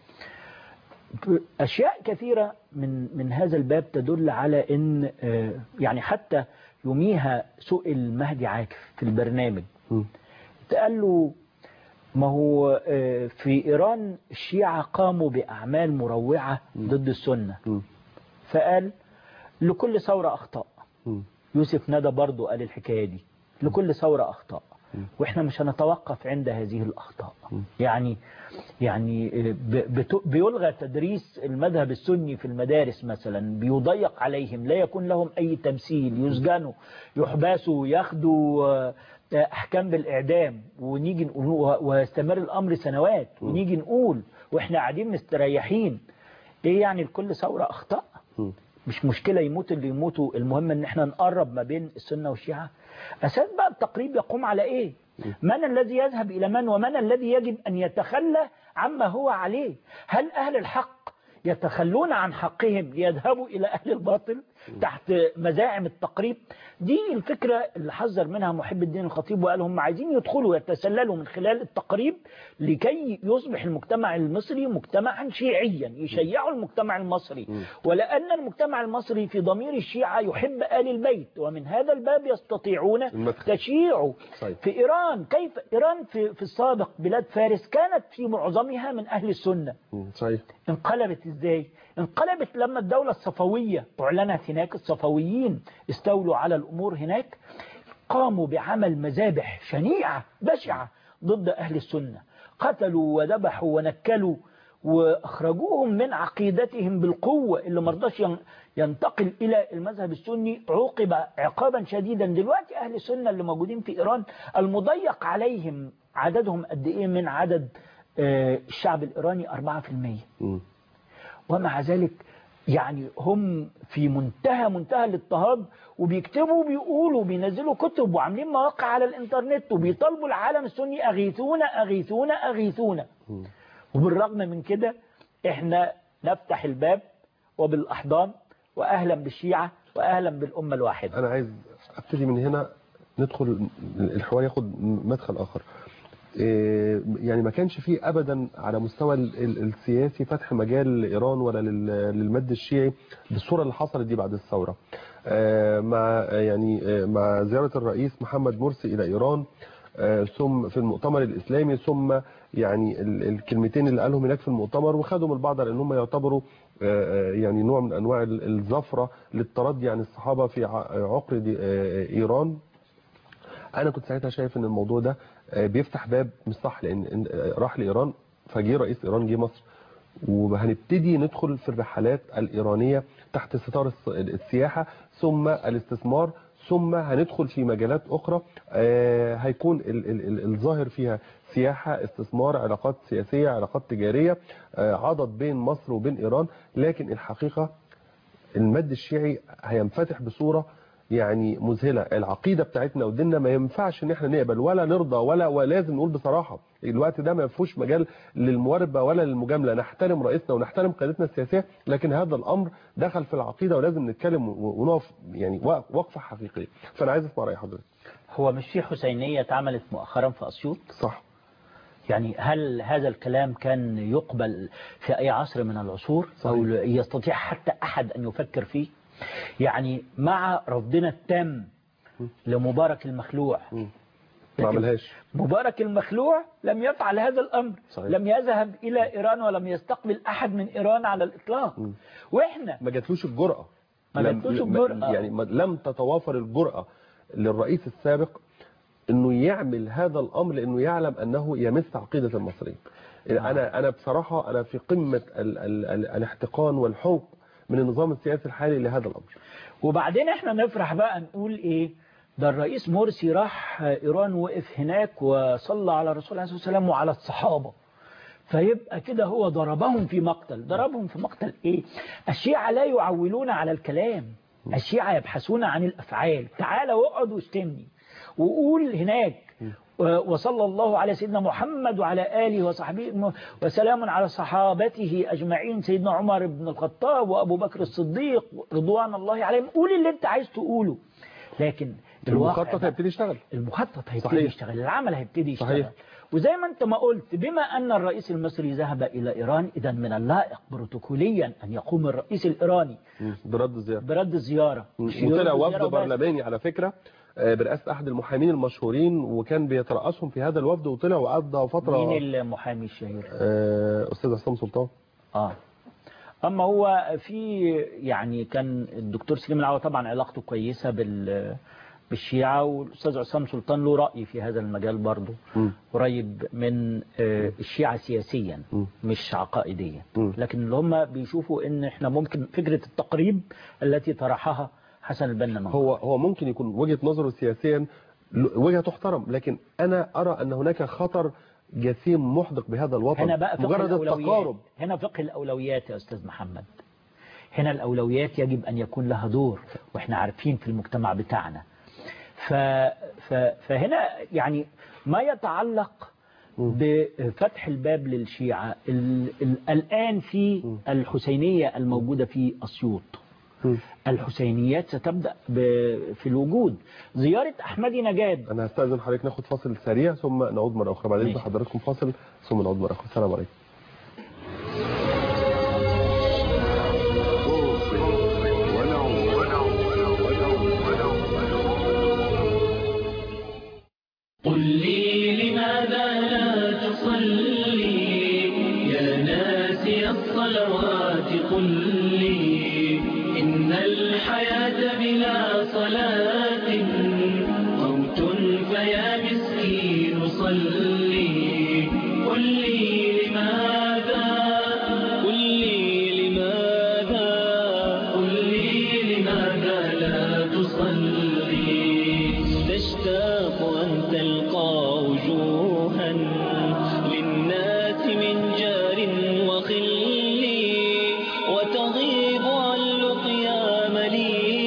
أشياء كثيرة من من هذا الباب تدل على أن آه، يعني حتى يوميها سئل مهدي عاكف في البرنامج مم. قال له ما هو آه، في إيران الشيعة قاموا بأعمال مروعة ضد السنة مم. فقال لكل ثورة أخطاء مم. يوسف ندى برضو قال الحكاية دي لكل ثورة أخطاء وإحنا مش هنتوقف عند هذه الأخطاء يعني يعني ب- بت- بيلغى تدريس المذهب السني في المدارس مثلا بيضيق عليهم لا يكون لهم أي تمثيل يسجنوا يحبسوا ياخدوا آه، أحكام بالإعدام ونيجي نقول ويستمر الأمر سنوات ونيجي نقول وإحنا قاعدين مستريحين إيه يعني لكل ثورة أخطاء مم. مش مشكلة يموت اللي يموتوا المهم ان احنا نقرب ما بين السنة والشيعة اساس بقى التقريب يقوم على ايه من الذي يذهب الى من ومن الذي يجب ان يتخلى عما هو عليه هل اهل الحق يتخلون عن حقهم ليذهبوا الى اهل الباطل تحت مزاعم التقريب دي الفكرة اللي حذر منها محب الدين الخطيب وقال هم عايزين يدخلوا يتسللوا من خلال التقريب لكي يصبح المجتمع المصري مجتمعا شيعيا يشيعوا المجتمع المصري ولأن المجتمع المصري في ضمير الشيعة يحب آل البيت ومن هذا الباب يستطيعون المدخل. تشييعه صحيح. في إيران كيف إيران في, في السابق بلاد فارس كانت في معظمها من أهل السنة مم. صحيح انقلبت ازاي انقلبت لما الدولة الصفوية اعلنت هناك الصفويين استولوا على الامور هناك قاموا بعمل مذابح شنيعة بشعة ضد اهل السنة قتلوا وذبحوا ونكلوا واخرجوهم من عقيدتهم بالقوة اللي مرضاش ين- ينتقل الى المذهب السني عوقب عقابا شديدا دلوقتي اهل السنة اللي موجودين في ايران المضيق عليهم عددهم قد ايه من عدد آه، الشعب الايراني 4% مم. ومع ذلك يعني هم في منتهى منتهى الاضطهاد وبيكتبوا وبيقولوا بينزلوا كتب وعاملين مواقع على الانترنت وبيطالبوا العالم السني اغيثونا اغيثونا اغيثونا وبالرغم من كده احنا نفتح الباب وبالأحضان وأهلا بالشيعة وأهلا بالأمة الواحدة انا عايز ابتدي من هنا ندخل الحوار ياخد مدخل اخر إيه، يعني ما كانش فيه ابدا على مستوى ال- ال- السياسي فتح مجال لايران ولا لل- للمد الشيعي بالصوره اللي حصلت دي بعد الثوره آه، مع يعني آه، مع زياره الرئيس محمد مرسي الى ايران آه، ثم في المؤتمر الاسلامي ثم يعني ال- الكلمتين اللي قالهم هناك في المؤتمر وخدوا من البعض على ان هم يعتبروا آه، آه، يعني نوع من انواع ال- الزفره للتردي عن الصحابه في ع- عقر دي- آه، ايران انا كنت ساعتها شايف ان الموضوع ده آه، بيفتح باب مش صح لان إن- آه، راح لايران فجه رئيس ايران جه مصر وهنبتدي ندخل في الرحلات الايرانيه تحت ستار الس- السياحه ثم الاستثمار ثم هندخل في مجالات اخرى آه، هيكون ال- ال- ال- الظاهر فيها سياحه استثمار علاقات سياسيه علاقات تجاريه آه، عضد بين مصر وبين ايران لكن الحقيقه المد الشيعي هينفتح بصوره يعني مذهله العقيده بتاعتنا وديننا ما ينفعش ان احنا نقبل ولا نرضى ولا ولازم نقول بصراحه الوقت ده ما فيهوش مجال للمواربه ولا للمجامله نحترم رئيسنا ونحترم قيادتنا السياسيه لكن هذا الامر دخل في العقيده ولازم نتكلم و- ونقف يعني وق- وقفه حقيقيه فانا عايز اسمع راي حضرتك هو مش في حسينية اتعملت مؤخرا في أسيوط صح يعني هل هذا الكلام كان يقبل في أي عصر من العصور أو صحيح. يستطيع حتى أحد أن يفكر فيه يعني مع رفضنا التام لمبارك المخلوع ما عملهاش مبارك المخلوع لم يفعل هذا الأمر صحيح. لم يذهب إلى إيران ولم يستقبل أحد من إيران على الإطلاق وإحنا ما جاتلوش الجرأة ما لم- جاتلوش لم- الجرأة. يعني ما- لم تتوافر الجرأة للرئيس السابق انه يعمل هذا الامر لانه يعلم انه يمس عقيدة المصريين انا انا بصراحة انا في قمة ال ال ال الاحتقان والحوق من النظام السياسي الحالي لهذا الامر وبعدين احنا نفرح بقى نقول ايه ده الرئيس مرسي راح ايران وقف هناك وصلى على الرسول عليه الصلاه والسلام وعلى الصحابه فيبقى كده هو ضربهم في مقتل ضربهم في مقتل ايه الشيعة لا يعولون على الكلام الشيعة يبحثون عن الافعال تعال واقعد واشتمني وقول هناك وصلى الله على سيدنا محمد وعلى آله وصحبه وسلام على صحابته أجمعين سيدنا عمر بن الخطاب وأبو بكر الصديق رضوان الله عليهم قول اللي انت عايز تقوله لكن الواقع المخطط بقى- هيبتدي يشتغل المخطط هيبتدي صحيح. يشتغل العمل هيبتدي يشتغل صحيح. وزي ما انت ما قلت بما أن الرئيس المصري ذهب إلى إيران إذا من اللائق بروتوكوليا أن يقوم الرئيس الإيراني برد الزيارة برد الزيارة مش وطلع يرد وفد الزيارة وبس. برلماني على فكرة آه، برئاسة أحد المحامين المشهورين وكان بيترأسهم في هذا الوفد وطلع وقضى فترة مين المحامي الشهير آه، أستاذ عصام سلطان اه اما هو في يعني كان الدكتور سليم العوا طبعا علاقته كويسه بال بالشيعة والأستاذ عصام سلطان له رأي في هذا المجال برضه مم. قريب من آه، الشيعة سياسيا مم. مش عقائديا مم. لكن اللي هم بيشوفوا ان احنا ممكن فكرة التقريب التي طرحها حسن البنا من هو هو ممكن يكون وجهة نظره سياسيا ل- وجهة تحترم لكن أنا أرى أن هناك خطر جسيم محدق بهذا الوطن هنا بقى فقه مجرد الأولويات التقارب هنا فقه الأولويات يا أستاذ محمد هنا الأولويات يجب أن يكون لها دور وإحنا عارفين في المجتمع بتاعنا ف... ف... فهنا يعني ما يتعلق بفتح الباب للشيعة ال... ال... الآن في الحسينية الموجودة في أسيوط مم. الحسينيات ستبدأ ب... في الوجود زيارة أحمدي نجاد أنا هستأذن حضرتك ناخد فاصل سريع ثم نعود مرة أخرى بعدين ماشي. حضراتكم فاصل ثم نعود مرة أخرى السلام عليكم قل لي لماذا لا تصلي يا ناسي الصلوات قل لي إن الحياة بلا صلاة موت فيا مسكين صلي قل لي لماذا قل لي لماذا قل لي لماذا لا تصلي تشتاق أن تلقى وجوها للناس من جار وخل وتغيب عن لقيا مليك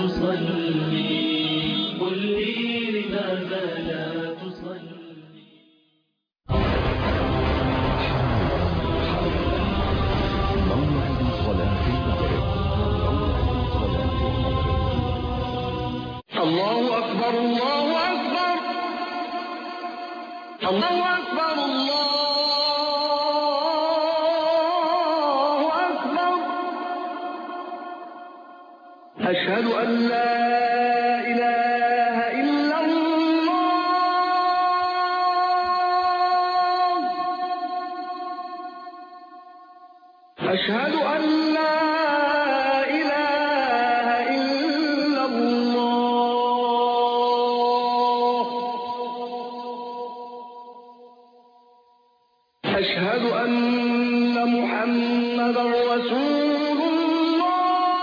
تصلي قل لي لماذا لا تصلي موعد صلاة المغرب موعد صلاة المغرب الله أكبر الله أكبر الله أكبر الله أكبر أشهد أن لا إله إلا الله أشهد أن لا إله إلا الله أشهد أن محمدا رسول الله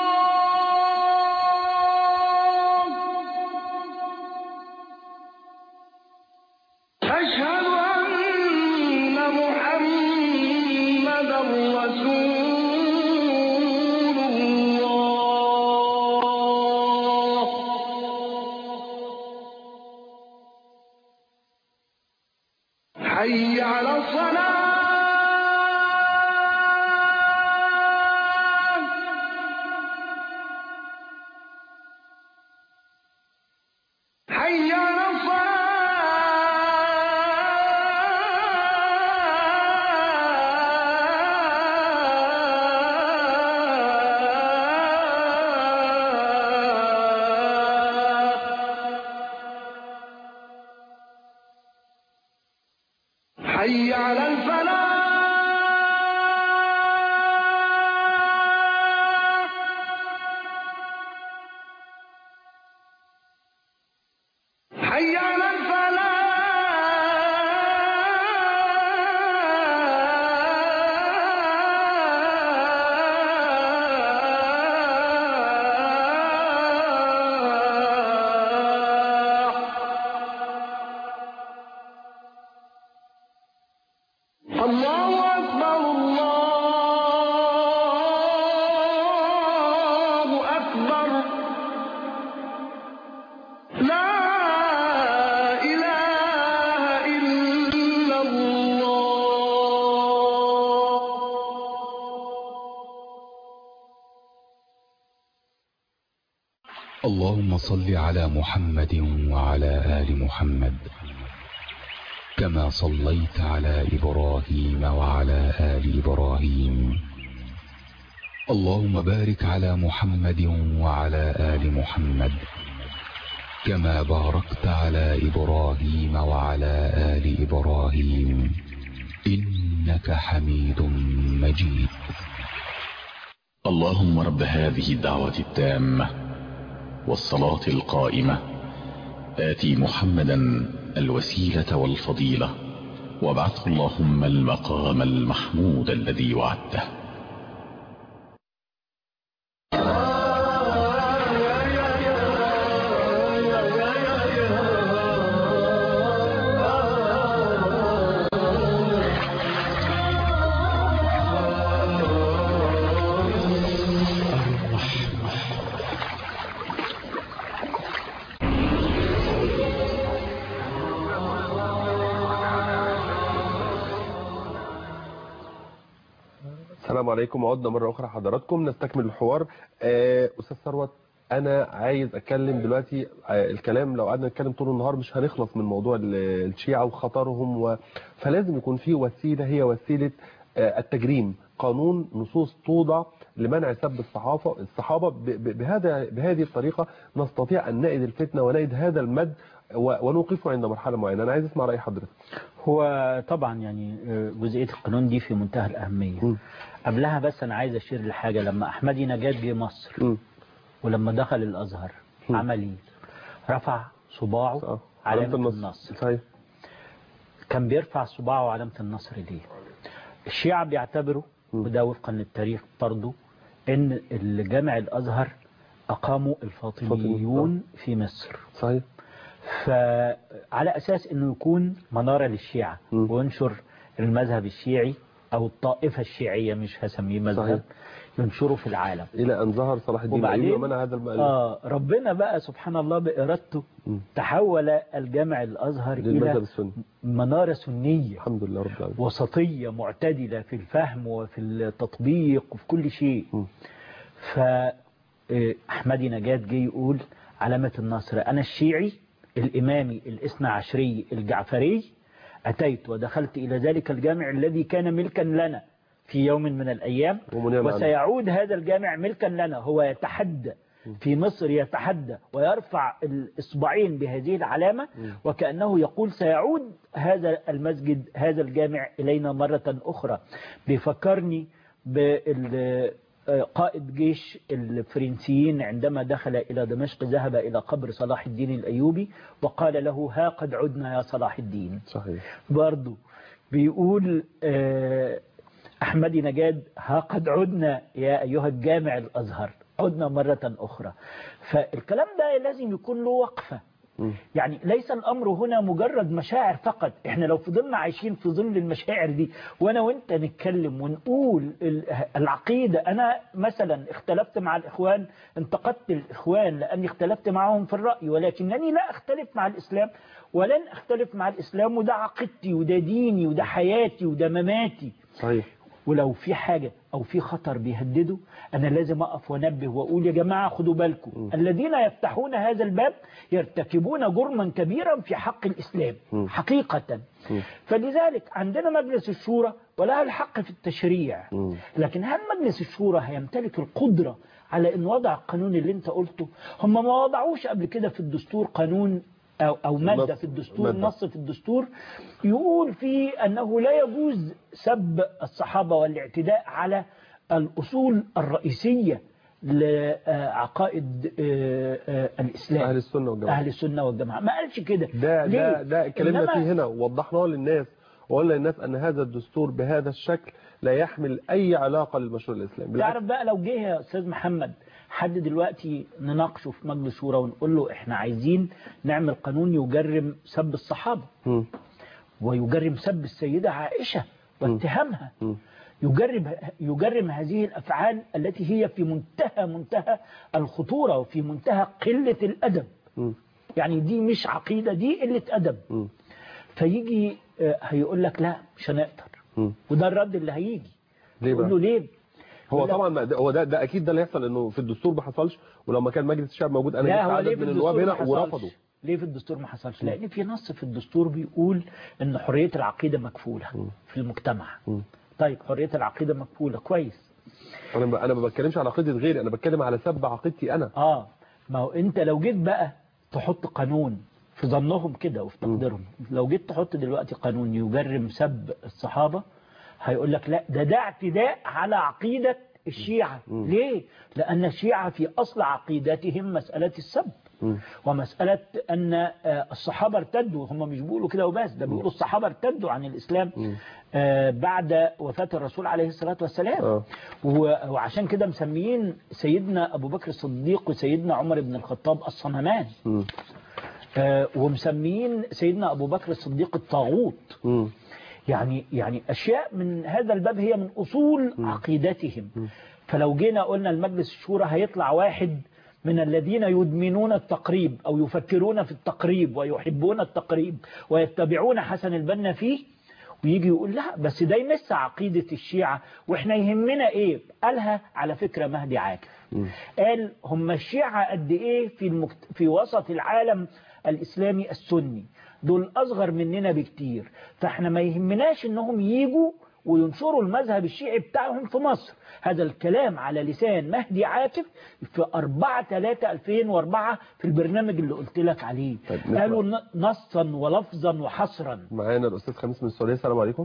أشهد أن محمدا رسول الله حي على الصلاة حي على الصلاة حي على الفلاح حي على الفلاح الله أكبر الله أكبر لا إله إلا الله اللهم صل على محمد وعلى آل محمد كما صليت على إبراهيم وعلى آل إبراهيم اللهم بارك على محمد وعلى آل محمد كما باركت على إبراهيم وعلى آل إبراهيم إنك حميد مجيد اللهم رب هذه الدعوة التامة والصلاة القائمة آتي محمدا الوسيلة والفضيلة وابعثه اللهم المقام المحمود الذي وعدته السلام عليكم وعدنا مرة أخرى حضراتكم نستكمل الحوار آه، أستاذ ثروت أنا عايز أتكلم دلوقتي آه، الكلام لو قعدنا نتكلم طول النهار مش هنخلص من موضوع ال- الشيعة وخطرهم و... فلازم يكون في وسيلة هي وسيلة آه، التجريم قانون نصوص توضع لمنع سب الصحافة الصحابة ب... ب... بهذا بهذه الطريقة نستطيع أن نأيد الفتنة ونأيد هذا المد و... ونوقفه عند مرحلة معينة أنا عايز أسمع رأي حضرتك هو طبعا يعني آه، جزئية القانون دي في منتهى الأهمية قبلها بس أنا عايز أشير لحاجة لما أحمدي نجاد جه مصر ولما دخل الأزهر عمل إيه؟ رفع صباعه علامة النصر صحيح كان بيرفع صباعه علامة النصر ليه الشيعة بيعتبروا وده وفقا للتاريخ برضه ان الجامع الازهر اقاموا الفاطميون في مصر صحيح فعلى اساس انه يكون منارة للشيعة وينشر المذهب الشيعي او الطائفة الشيعية مش هسميه مذهب صحيح. ينشره في العالم الى ان ظهر صلاح الدين الايوبي وبعدين ومنع هذا المؤلف آه ربنا بقى سبحان الله بإرادته تحول الجامع الأزهر للمذهب إلى السني منارة سنية الحمد لله رب العالمين وسطية معتدلة في الفهم وفي التطبيق وفي كل شيء فأحمدي نجاة جه يقول علامة النصر أنا الشيعي الإمامي الاثنى عشري الجعفري أتيت ودخلت إلى ذلك الجامع الذي كان ملكا لنا في يوم من الأيام ومنير عليه. وسيعود هذا الجامع ملكا لنا هو يتحدى في مصر يتحدى ويرفع الإصبعين بهذه العلامة وكأنه يقول سيعود هذا المسجد هذا الجامع إلينا مرة أخرى بيفكرني بقائد جيش الفرنسيين عندما دخل إلى دمشق ذهب إلى قبر صلاح الدين الأيوبي وقال له ها قد عدنا يا صلاح الدين صحيح برضو بيقول آه، أحمدي نجاد ها قد عدنا يا أيها الجامع الأزهر عدنا مرة أخرى فالكلام ده لازم يكون له وقفة يعني ليس الأمر هنا مجرد مشاعر فقط احنا لو فضلنا عايشين في ظل المشاعر دي وانا وانت نتكلم ونقول ال- العقيدة انا مثلا اختلفت مع الاخوان انتقدت الاخوان لاني اختلفت معهم في الرأي ولكنني لا اختلف مع الاسلام ولن اختلف مع الاسلام وده عقيدتي وده ديني وده حياتي وده مماتي صحيح ولو في حاجة أو في خطر بيهدده أنا لازم أقف وأنبه وأقول يا جماعة خدوا بالكم الذين يفتحون هذا الباب يرتكبون جرما كبيرا في حق الإسلام حقيقة فلذلك عندنا مجلس الشورى وله الحق في التشريع لكن هل مجلس الشورى هيمتلك القدرة على أن وضع القانون اللي انت قلته هم ما وضعوش قبل كده في الدستور قانون أو, أو مادة نص- في الدستور مادة. نص في الدستور يقول فيه أنه لا يجوز سب الصحابة والاعتداء على الأصول الرئيسية لعقائد آه، آه، الإسلام اهل السنه والجماعه أهل السنة والجماعة ما قالش كده ده ليه؟ ده ده اتكلمنا إنما- فيه هنا ووضحناه للناس وقلنا للناس ان هذا الدستور بهذا الشكل لا يحمل اي علاقه للمشروع الاسلامي بالعكس تعرف بقى لو جه يا استاذ محمد حد دلوقتي نناقشه في مجلس شورى ونقول له احنا عايزين نعمل قانون يجرم سب الصحابه مم. ويجرم سب السيده عائشه واتهامها مم. يجرم يجرم هذه الافعال التي هي في منتهى منتهى الخطوره وفي منتهى قله الادب مم. يعني دي مش عقيده دي قله ادب مم. فيجي آه، هيقول لك لا مش هنقدر مم. وده الرد اللي هيجي ليه يقول بقى؟ له ليه هو يقول لك- طبعا ما- ده- هو ده ده اكيد ده اللي يحصل انه في الدستور ما حصلش ولو ما كان مجلس الشعب موجود انا لا جبت هو عدد ليه في من النواب الدستور هنا ما حصلش؟ ورفضوا ليه في الدستور ما حصلش لان في نص في الدستور بيقول ان حريه العقيده مكفوله في المجتمع طيب حريه العقيده مكفوله كويس انا ب- انا ما بتكلمش على عقيده غيري انا بتكلم على سب عقيدتي انا اه ما هو انت لو جيت بقى تحط قانون في ظنهم كده وفي تقديرهم لو جيت تحط دلوقتي قانون يجرم سب الصحابه هيقول لك لا ده ده اعتداء على عقيده الشيعه ليه لان الشيعه في اصل عقيدتهم مساله السب ومسألة أن آه، الصحابة ارتدوا هم مش بيقولوا كده وبس ده بيقولوا الصحابة ارتدوا عن الإسلام آه، بعد وفاة الرسول عليه الصلاة والسلام آه. و- وعشان كده مسميين سيدنا أبو بكر الصديق وسيدنا عمر بن الخطاب الصنمان مم. آه، ومسميين سيدنا أبو بكر الصديق الطاغوت مم. يعني يعني أشياء من هذا الباب هي من أصول عقيدتهم فلو جينا قلنا المجلس الشورى هيطلع واحد من الذين يدمنون التقريب أو يفكرون في التقريب ويحبون التقريب ويتبعون حسن البنا فيه ويجي يقول لا بس ده يمس عقيدة الشيعة واحنا يهمنا ايه قالها على فكرة مهدي عاكف قال هم الشيعة قد ايه في, المكت... في وسط العالم الاسلامي السني دول اصغر مننا بكتير فاحنا ما يهمناش انهم يجوا وينشروا المذهب الشيعي بتاعهم في مصر هذا الكلام على لسان مهدي عاكف في 4 3 2004 في البرنامج اللي قلت لك عليه طيب، نسمع. قالوا ن- نصا ولفظا وحصرا معانا الاستاذ خميس من السعوديه السلام عليكم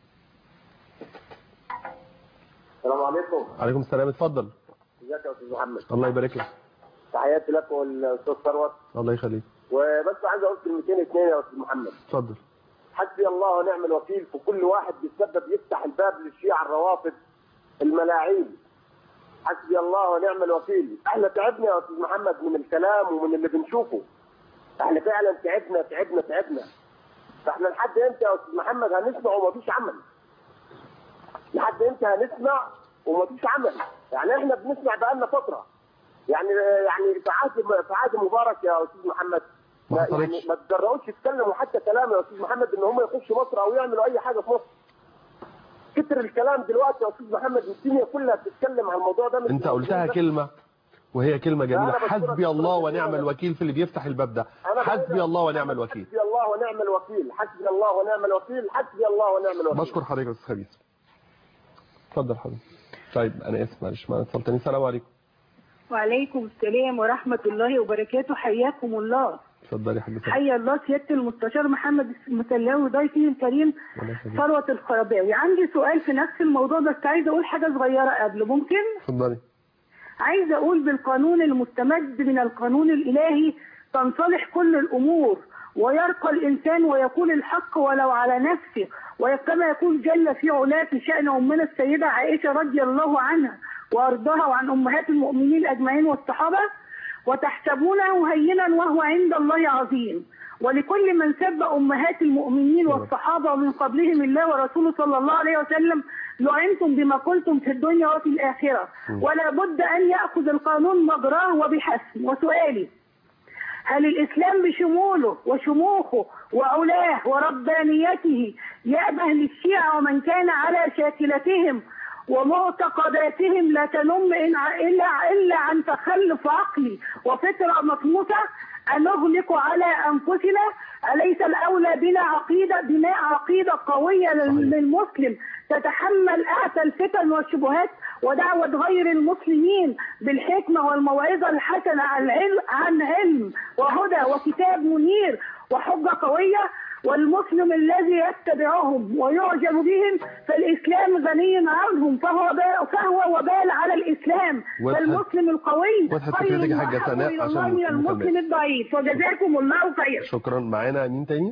السلام عليكم عليكم السلام اتفضل ازيك يا استاذ محمد الله يبارك لك تحياتي لك والاستاذ ثروت الله يخليك وبس عايز اقول كلمتين اثنين يا استاذ محمد اتفضل حسبي الله ونعم الوكيل في كل واحد بيتسبب يفتح الباب للشيعة الروافض الملاعين حسبي الله ونعم الوكيل احنا تعبنا يا استاذ محمد من الكلام ومن اللي بنشوفه احنا فعلا تعبنا تعبنا تعبنا فاحنا لحد امتى يا استاذ محمد هنسمع ومفيش عمل لحد امتى هنسمع ومفيش عمل يعني احنا بنسمع بقالنا فتره يعني يعني في عهد في عهد مبارك يا استاذ محمد ما ما حصلتش. يعني ما تجرؤوش يتكلموا حتى كلام يا استاذ محمد ان هم يخشوا مصر او يعملوا اي حاجه في مصر كتر الكلام دلوقتي يا استاذ محمد الدنيا كلها بتتكلم عن الموضوع ده مش انت قلتها كلمه وهي كلمه جميله أنا بشكرك حسبي الله شكراً ونعم جزيلاً. الوكيل في اللي بيفتح الباب ده أنا بقول حسبي لك الله ونعم الوكيل حسبي الله ونعم الوكيل حسبي الله ونعم الوكيل حسبي الله ونعم الوكيل بشكر حضرتك يا استاذ خبيث اتفضل حضرتك طيب انا اسف معلش معنا اتصال تاني السلام عليكم وعليكم السلام ورحمة الله وبركاته حياكم الله اتفضلي يا حاج سلام. حيا الله سيادة المستشار محمد المسلاوي ضيفي الكريم الله يخليك. ثروة القرباوي عندي سؤال في نفس الموضوع بس عايزة أقول حاجة صغيرة قبل ممكن اتفضلي عايزة أقول بالقانون المستمد من القانون الإلهي تنصلح كل الأمور ويرقى الإنسان ويقول الحق ولو على نفسه وكما يقول جل في علاه في شأن أمنا السيدة عائشة رضي الله عنها وأرضاها وعن أمهات المؤمنين أجمعين والصحابة وتحسبونه هينا وهو عند الله عظيم ولكل من سب أمهات المؤمنين والصحابة ومن قبلهم الله ورسوله صلى الله عليه وسلم لعنتم بما قلتم في الدنيا وفي الآخرة ولا بد أن يأخذ القانون مجراه وبحسم وسؤالي هل الإسلام بشموله وشموخه وعلاه وربانيته يأبه للشيعة ومن كان على شاكلتهم ومعتقداتهم لا تنم إن ع- إلا إلا عن تخلف عقلي وفطرة مطموسة أن نغلق على أنفسنا أليس الأولى بنا عقيدة بناء عقيدة قوية لل- للمسلم تتحمل أعتى الفتن والشبهات ودعوة غير المسلمين بالحكمة والموعظة الحسنة عن علم, عن علم وهدى وكتاب منير وحجة قوية والمسلم الذي يتبعهم ويعجب بهم فالإسلام غني عنهم فهو با- فهو وبال على الإسلام وضحت- فالمسلم القوي وضحت خير فكرتك يا حاجة وأحب سناء إلى عشان الله من المسلم المكالمات. الضعيف وجزاكم الله خير شكرا معانا مين تاني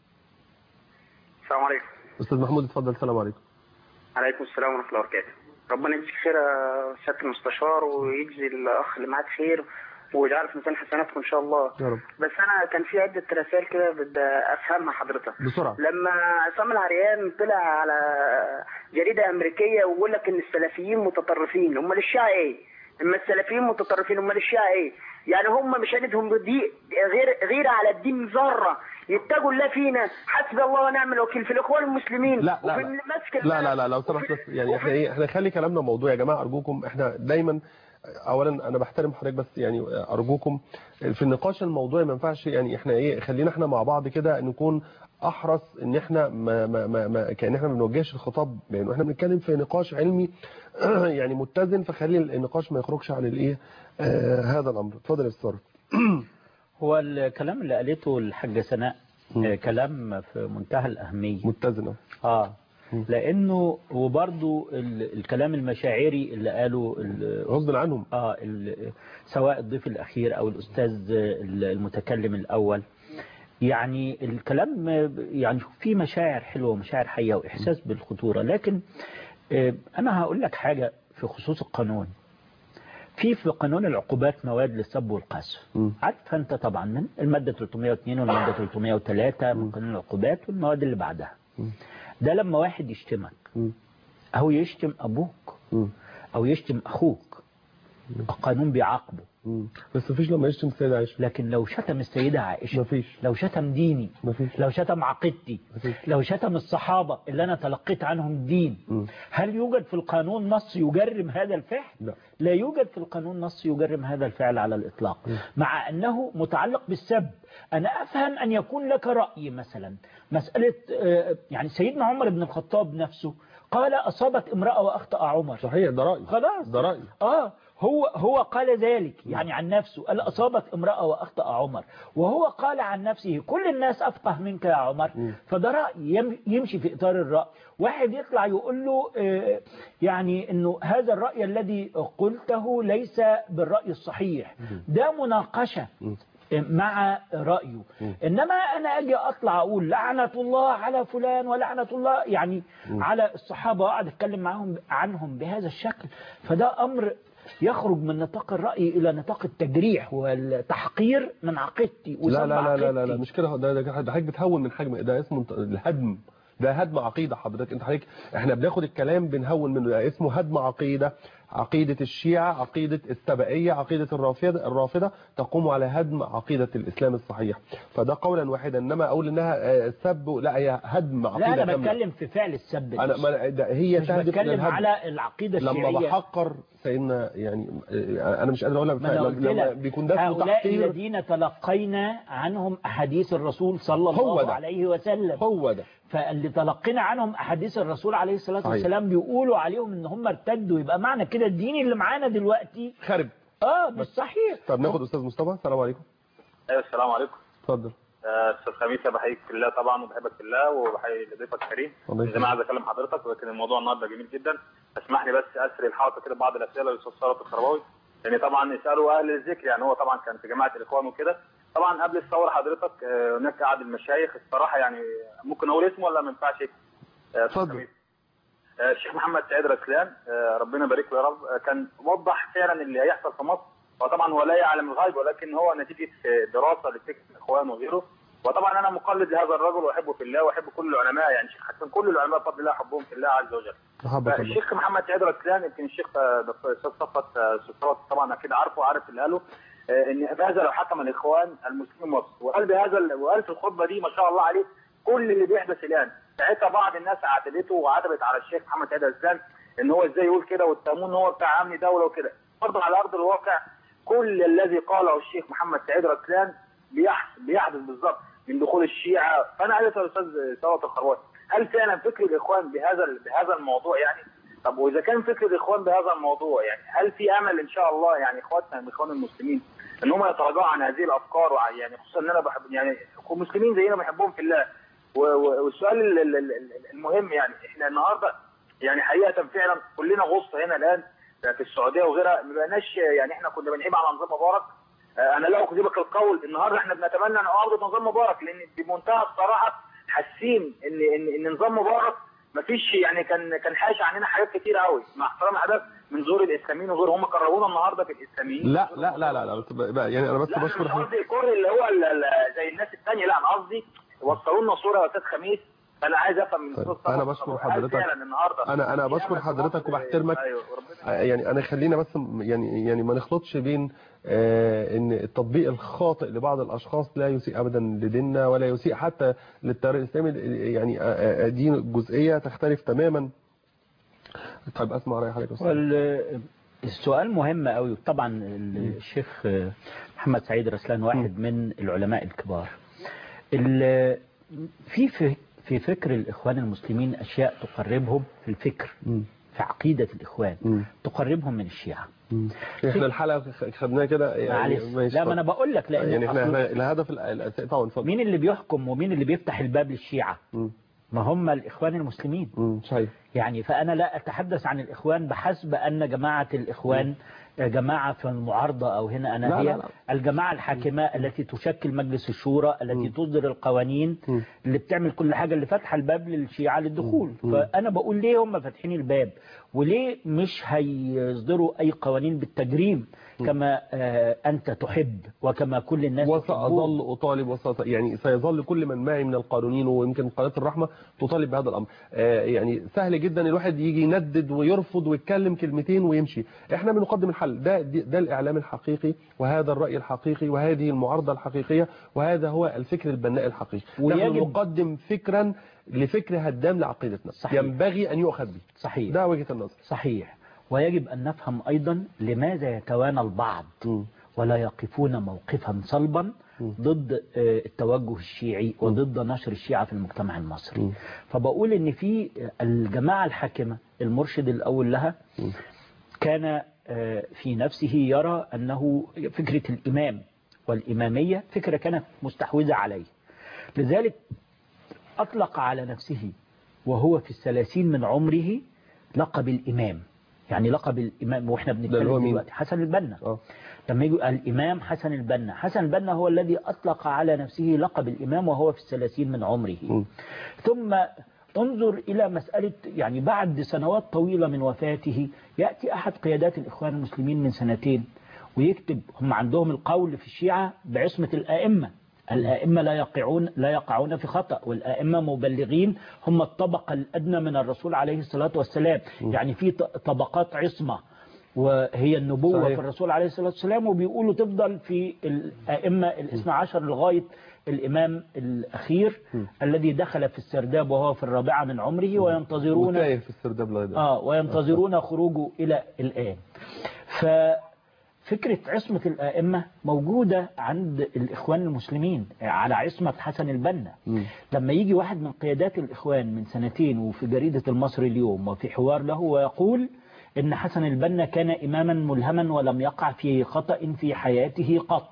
السلام عليكم استاذ محمود اتفضل السلام عليكم عليكم السلام ورحمه الله وبركاته ربنا يجزيك خير يا سياده المستشار ويجزي الاخ اللي معاك خير ويجعل في ميزان حسناتكم ان شاء الله يا رب بس انا كان في عده رسائل كده بدي افهمها حضرتك بسرعه لما عصام العريان طلع على جريده امريكيه ويقول لك ان السلفيين متطرفين امال الشيعه ايه؟ اما السلفيين متطرفين امال الشيعه ايه؟ يعني هم مش عندهم دي غير غير على الدين ذره يتقوا الله فينا حسبي الله ونعم الوكيل في الاخوان المسلمين لا لا وفي لا. المسك لا لا لا لو سمحت بس يعني احنا ايه احنا خلي كلامنا موضوع يا جماعه ارجوكم احنا دايما اولا انا بحترم حضرتك بس يعني ارجوكم في النقاش الموضوعي ما ينفعش يعني احنا ايه خلينا احنا مع بعض كده نكون احرص ان احنا ما ما ما, ما كان احنا ما بنوجهش الخطاب يعني احنا بنتكلم في نقاش علمي يعني متزن فخلي النقاش ما يخرجش عن الايه آه هذا الامر اتفضل يا استاذ هو الكلام اللي قالته الحاجة سناء آه، كلام في منتهى الأهمية متزن اه لانه وبرضو ال- الكلام المشاعري اللي قاله ال- غصب عنهم اه ال- سواء الضيف الاخير او الاستاذ المتكلم الاول يعني الكلام يعني فيه مشاعر حلوه ومشاعر حيه واحساس بالخطوره لكن آه، انا هقول لك حاجه في خصوص القانون في في قانون العقوبات مواد للسب والقذف عارف انت طبعا من الماده 302 والماده 303 من قانون العقوبات والمواد اللي بعدها ده لما واحد يشتمك او يشتم ابوك او يشتم اخوك القانون بيعاقبه بس مفيش لما يشتم السيدة عائشة لكن لو شتم السيدة عائشة مفيش لو شتم ديني مفيش لو شتم عقيدتي لو شتم الصحابة اللي أنا تلقيت عنهم الدين هل يوجد في القانون نص يجرم هذا الفعل؟ لا لا يوجد في القانون نص يجرم هذا الفعل على الإطلاق مع أنه متعلق بالسب أنا أفهم أن يكون لك رأي مثلا مسألة آه، يعني سيدنا عمر بن الخطاب نفسه قال أصابت امرأة وأخطأ عمر صحيح ده رأي خلاص ده رأي آه هو هو قال ذلك يعني عن نفسه قال أصابت امرأة وأخطأ عمر وهو قال عن نفسه كل الناس أفقه منك يا عمر فده رأي يم- يمشي في إطار الرأي واحد يطلع يقول له آه، يعني أنه هذا الرأي الذي قلته ليس بالرأي الصحيح ده مناقشة مع رأيه إنما أنا أجي أطلع أقول لعنة الله على فلان ولعنة الله يعني على الصحابة وأقعد أتكلم معهم عنهم بهذا الشكل فده أمر يخرج من نطاق الرأي إلى نطاق التجريح والتحقير من عقيدتي لا لا وسب لا لا لا, لا عقيدتي. مش كده ده ده ده حضرتك بتهون من حجم ده اسمه الهدم ده هدم عقيده حضرتك انت حضرتك احنا بناخد الكلام بنهون منه ده اسمه هدم عقيده عقيده الشيعه عقيده السبائيه عقيده الرافضه الرافضه تقوم على هدم عقيده الاسلام الصحيح فده قولا واحدا انما اقول انها آه، سب لا هي هدم عقيده لا انا كاملة. بتكلم في فعل السب انا ما ده هي مش تهدف إلى بتكلم الهدم. على العقيده لما الشيعيه بحقر سيدنا يعني آه، انا مش قادر اقولها ما انا قلت لما لك بيكون ده اسمه هؤلاء تحقير الذين تلقينا عنهم احاديث الرسول صلى هو الله ده. عليه وسلم هو ده فاللي تلقينا عنهم احاديث الرسول عليه الصلاه صحيح. والسلام بيقولوا عليهم ان هم ارتدوا يبقى معنى كده الدين اللي معانا دلوقتي خارب اه مش صحيح طب ناخد استاذ مصطفى السلام عليكم ايوه السلام عليكم اتفضل آه، استاذ خميس أنا بحييك في الله طبعا وبحبك في الله وبحيي ضيفك الكريم الله زي ما عايز اكلم حضرتك ولكن الموضوع النهارده جميل جدا اسمح لي بس اسري الحلقه كده بعض الاسئله للاستاذ ثروت الخرباوي لان طبعا يسالوا اهل الذكر يعني هو طبعا كان في جماعه الاخوان وكده طبعا قبل الثوره حضرتك آه، هناك قعد المشايخ الصراحه يعني ممكن اقول اسمه ولا ما ينفعش؟ آه، أستاذ خميس. آه، الشيخ محمد سعيد رسلان آه، ربنا يبارك له يا رب آه، كان وضح فعلا اللي هيحصل في مصر وطبعا هو لا يعلم الغيب ولكن هو نتيجه آه، دراسه لفكر الاخوان وغيره وطبعا انا مقلد لهذا الرجل واحبه في الله واحب كل العلماء يعني شيخ حسن كل العلماء بفضل الله احبهم في الله عز وجل محبة الله فالشيخ محمد سعيد رسلان يمكن الشيخ آه، دكتور استاذ صفوت آه، أستاذ صفوت طبعا اكيد عارفه وعارف اللي قاله آه، ان هذا لو حكم الاخوان المسلمين مصر وقال بهذا ال- وقال في الخطبه دي ما شاء الله عليه كل اللي بيحدث الان ساعتها بعض الناس عاتبته وعتبت على الشيخ محمد سعيد رسلان ان هو ازاي يقول كده واتهموه ان هو بتاع امن دوله وكده برضه على ارض الواقع كل الذي قاله الشيخ محمد سعيد رسلان بيحدث بيحدث بالظبط من دخول الشيعه فانا عايز اسال الاستاذ ثروت الخروات هل فعلا فكر الاخوان بهذا بهذا الموضوع يعني طب واذا كان فكر الاخوان بهذا الموضوع يعني هل في امل ان شاء الله يعني اخواتنا الاخوان المسلمين ان هم يتراجعوا عن هذه الافكار وع- يعني خصوصا ان انا بحب يعني مسلمين زينا بحبهم في الله و- و- والسؤال ال- ال- ال- المهم يعني احنا النهارده يعني حقيقه فعلا كلنا غص هنا الان في السعوديه وغيرها ما بقناش يعني احنا كنا بنعيب على نظام مبارك آه، انا لا اكذبك القول النهارده احنا بنتمنى ان عوده نظام مبارك لان بمنتهى الصراحه حاسين ان ان ان نظام مبارك ما فيش يعني كان كان حاش عننا حاجات كتير قوي مع احترام حضرتك من زور الاسلاميين وغيره هم كرهونا النهارده في الاسلاميين لا لا لا لا, لا. بس بقى- يعني انا بس لا بشكر مش حضرتك قصدي الكره اللي هو ال- ال- زي الناس الثانيه لا انا قصدي وصلوا لنا صوره يا استاذ خميس فانا عايز افهم من طيب، الاستاذ انا طبعا بشكر هل حضرتك فعلا النهارده انا انا في بشكر أمل في حضرتك مصر؟ وبحترمك ايوه ربنا يعني انا خلينا بس م- يعني يعني ما نخلطش بين آه، ان التطبيق الخاطئ لبعض الاشخاص لا يسيء ابدا لديننا ولا يسيء حتى للتيار الاسلامي يعني آه، آه، دي جزئيه تختلف تماما طيب اسمع راي حضرتك يا أستاذ. وال- السؤال مهم قوي طبعا الشيخ محمد سعيد رسلان واحد من العلماء الكبار ال- في في في فكر الإخوان المسلمين أشياء تقربهم في الفكر في عقيدة الإخوان تقربهم من الشيعة احنا الحلقه خ- خدناها كده يعني معلش ماشي، لا ما أنا اتفضل. بقول لك لأن يعني احنا أصل- احنا الهدف ال- الاساسي طبعا اتفضل مين اللي بيحكم ومين اللي بيفتح الباب للشيعة ما هم الإخوان المسلمين صحيح يعني فأنا لا أتحدث عن الإخوان بحسب أن جماعة الإخوان جماعة في المعارضة أو هنا أنا لا، هي لا، لا. الجماعة الحاكمة التي تشكل مجلس الشورى التي تصدر القوانين اللي بتعمل كل حاجة اللي فاتحة الباب للشيعة للدخول فأنا بقول ليه هم فاتحين الباب وليه مش هيصدروا أي قوانين بالتجريم كما آه، أنت تحب وكما كل الناس يحبون. وسأظل أطالب وسأط... يعني سيظل كل من معي من القانونيين ويمكن قناة الرحمة تطالب بهذا الأمر آه يعني سهل جدا الواحد يجي يندد ويرفض ويتكلم كلمتين ويمشي احنا بنقدم الحل ده دي- ده الإعلام الحقيقي وهذا الرأي الحقيقي وهذه المعارضة الحقيقية وهذا هو الفكر البناء الحقيقي نحن ويجب- نقدم فكرا لفكر هدام لعقيدتنا صحيح. ينبغي أن يؤخذ به صحيح ده وجهة النظر صحيح ويجب أن نفهم أيضا لماذا يتوانى البعض ولا يقفون موقفا صلبا ضد آه، التوجه الشيعي وضد نشر الشيعة في المجتمع المصري فبقول ان في الجماعة الحاكمة المرشد الأول لها كان آه، في نفسه يرى أنه فكرة الإمام والإمامية فكرة كانت مستحوذة عليه لذلك أطلق على نفسه وهو في الثلاثين من عمره لقب الإمام يعني لقب الإمام وإحنا اللي هو بنتكلم مين؟ دلوقتي حسن البنا لما يجوا الإمام حسن البنا حسن البنا هو الذي أطلق على نفسه لقب الإمام وهو في الثلاثين من عمره ثم انظر إلى مسألة يعني بعد سنوات طويلة من وفاته يأتي أحد قيادات الإخوان المسلمين من سنتين ويكتب هم عندهم القول في الشيعة بعصمة الآئمة الائمه لا يقعون لا يقعون في خطا والائمه مبلغين هم الطبقه الادنى من الرسول عليه الصلاه والسلام يعني في ط- طبقات عصمه وهي النبوة صحيح. في الرسول عليه الصلاة والسلام وبيقولوا تفضل في الأئمة الاثنى عشر لغاية الإمام الأخير الذي دخل في السرداب وهو في الرابعة من عمره وينتظرون وتايه في السرداب لغاية دلوقتي. آه وينتظرون خروجه إلى الآن ففكرة عصمة الآئمة موجودة عند الإخوان المسلمين على عصمة حسن البنا مم. لما يجي واحد من قيادات الإخوان من سنتين وفي جريدة المصري اليوم وفي حوار له ويقول إن حسن البنا كان إماما ملهما ولم يقع في خطأ في حياته قط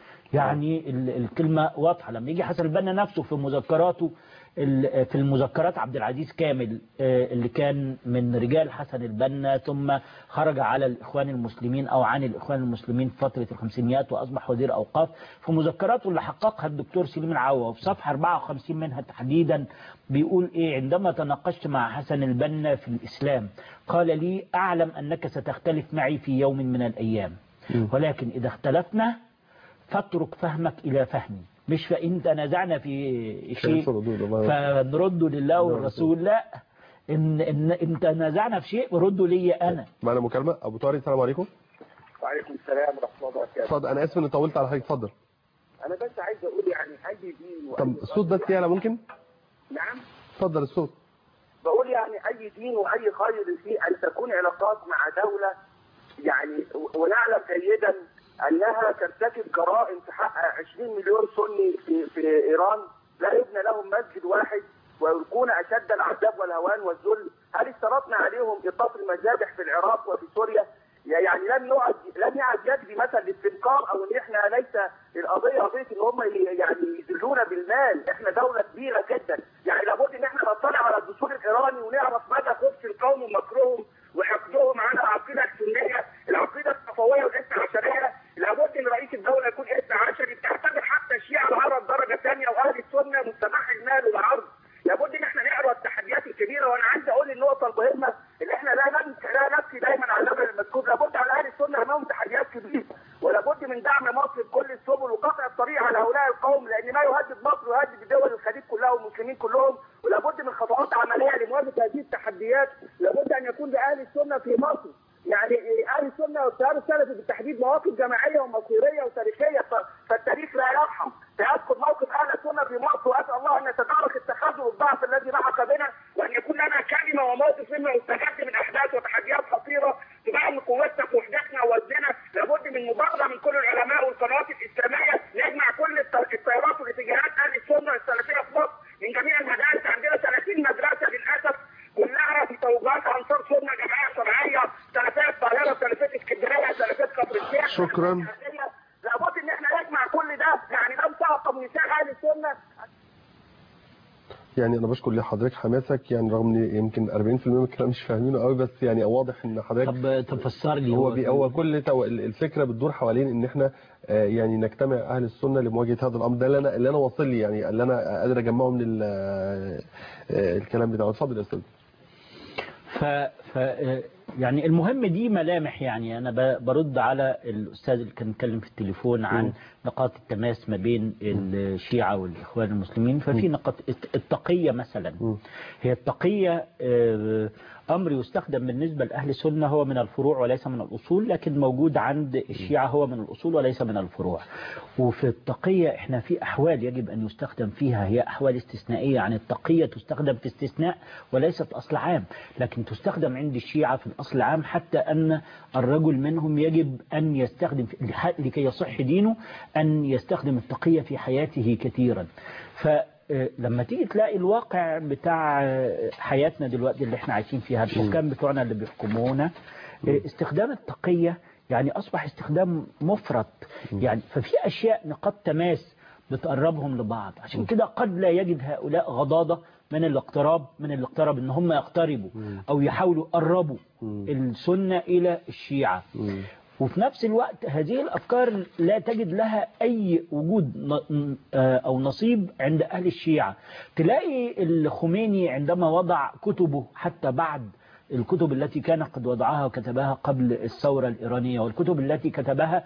يعني ال- الكلمة واضحة لما يجي حسن البنا نفسه في مذكراته ال- في المذكرات عبد العزيز كامل آه، اللي كان من رجال حسن البنا ثم خرج على الإخوان المسلمين أو عن الإخوان المسلمين في فترة الخمسينيات وأصبح وزير أوقاف في مذكراته اللي حققها الدكتور سليم العوا وفي صفحة 54 منها تحديدا بيقول إيه عندما تناقشت مع حسن البنا في الإسلام قال لي أعلم أنك ستختلف معي في يوم من الأيام ولكن إذا اختلفنا فاترك فهمك إلى فهمي مش فإن تنازعنا في شيء كيف ردود الله فنرد لله والرسول لا إن, إن, إن تنازعنا في شيء ردوا لي أنا معنا مكالمة أبو طارق السلام عليكم وعليكم السلام ورحمه الله وبركاته اتفضل أنا آسف إني طولت على حضرتك اتفضل انا بس عايز اقول يعني اي دين وأي طب الصوت بس يعلى ممكن نعم اتفضل الصوت بقول يعني اي دين واي خير في ان تكون علاقات مع دوله يعني و- ونعلم جيدا انها ترتكب جرائم في حق 20 مليون سني في في ايران لا يبنى لهم مسجد واحد ويلقون اشد العذاب والهوان والذل هل اشترطنا عليهم ايقاف المذابح في العراق وفي سوريا يعني لم يعد لم يعد يجري مثلا الاستنكار او ان احنا ليس القضيه قضيه ان هم ي- يعني يذلونا بالمال احنا دوله كبيره جدا يعني لابد ان احنا نطلع على الدستور الايراني ونعرف مدى خبث القوم ومكرهم وحقدهم على العقيده السنيه العقيده الصفويه والاثنى عشريه لابد ان رئيس الدوله يكون اثنى عشري بتعتبر حتى الشيعه العرب درجه ثانيه واهل السنه مستباح المال والعرض لابد ان احنا نقرا التحديات الكبيره وانا عايز اقول النقطه المهمه اللي احنا لا ننسى لا نبكي دايما على الجبل المسكوب لابد على اهل السنه امامهم تحديات كبيره ولابد من دعم مصر بكل السبل وقطع الطريق على هؤلاء القوم لان ما يهدد مصر يهدد دول الخليج كلها والمسلمين كلهم ولابد من خطوات عمليه لمواجهه هذه التحديات لابد ان يكون لاهل السنه في مصر يعني اهل السنه والتيار السلفي بالتحديد مواقف جماعيه ومصيريه وتاريخيه ف- فالتاريخ لا يرحم سيذكر موقف اهل السنه في مصر واسال الله ان يتدارك التخاذل والضعف الذي لحق بنا وان يكون لنا كلمه وموقف مما يستفاد من احداث وتحديات خطيره تدعم قوتنا ووحدتنا ووزننا لابد من مبادره من كل العلماء والقنوات الاسلاميه نجمع كل الت- التيارات والاتجاهات اهل السنه السلفيه في مصر من جميع المدارس عندنا 30 مدرسه للاسف كلها في توجهات انصار سنه جمعيه شرعيه سلفيه القاهره سلفيه اسكندريه سلفيه كفر الشيخ شكرا لابد ان احنا نجمع كل ده يعني لم تعقب نساء اهل السنه يعني انا بشكر لحضرتك حماسك يعني رغم ان يمكن 40% من الكلام مش فاهمينه قوي بس يعني واضح ان حضرتك طب تفسر لي هو هو بي هو كل تو- الفكره بتدور حوالين ان احنا آه، يعني نجتمع اهل السنه لمواجهه هذا الامر ده اللي انا اللي انا واصل لي يعني اللي انا قادر اجمعه من ال- آه، الكلام بتاعه اتفضل يا استاذ ف... ف يعني المهم دي ملامح يعني انا ب- برد على الاستاذ اللي كان اتكلم في التليفون عن مم. نقاط التماس ما بين الشيعة والاخوان المسلمين ففي نقاط الت- التقية مثلا هي التقية آه، امر يستخدم بالنسبة لاهل السنة هو من الفروع وليس من الاصول لكن موجود عند الشيعة هو من الاصول وليس من الفروع وفي التقية احنا في احوال يجب ان يستخدم فيها هي احوال استثنائية يعني التقية تستخدم في استثناء وليست اصل عام لكن تستخدم عند الشيعة في الاصل العام حتى ان الرجل منهم يجب ان يستخدم لح- لكي يصح دينه ان يستخدم التقية في حياته كثيرا فلما تيجي تلاقي الواقع بتاع حياتنا دلوقتي اللي احنا عايشين فيها الحكام بتوعنا اللي بيحكمونا استخدام التقية يعني أصبح استخدام مفرط يعني ففي أشياء نقاط تماس بتقربهم لبعض عشان كده قد لا يجد هؤلاء غضاضة من الاقتراب من الاقتراب ان هم يقتربوا او يحاولوا يقربوا السنة الى الشيعة وفي نفس الوقت هذه الأفكار لا تجد لها أي وجود ن- آه، أو نصيب عند أهل الشيعة تلاقي الخميني عندما وضع كتبه حتى بعد الكتب التي كان قد وضعها وكتبها قبل الثورة الإيرانية والكتب التي كتبها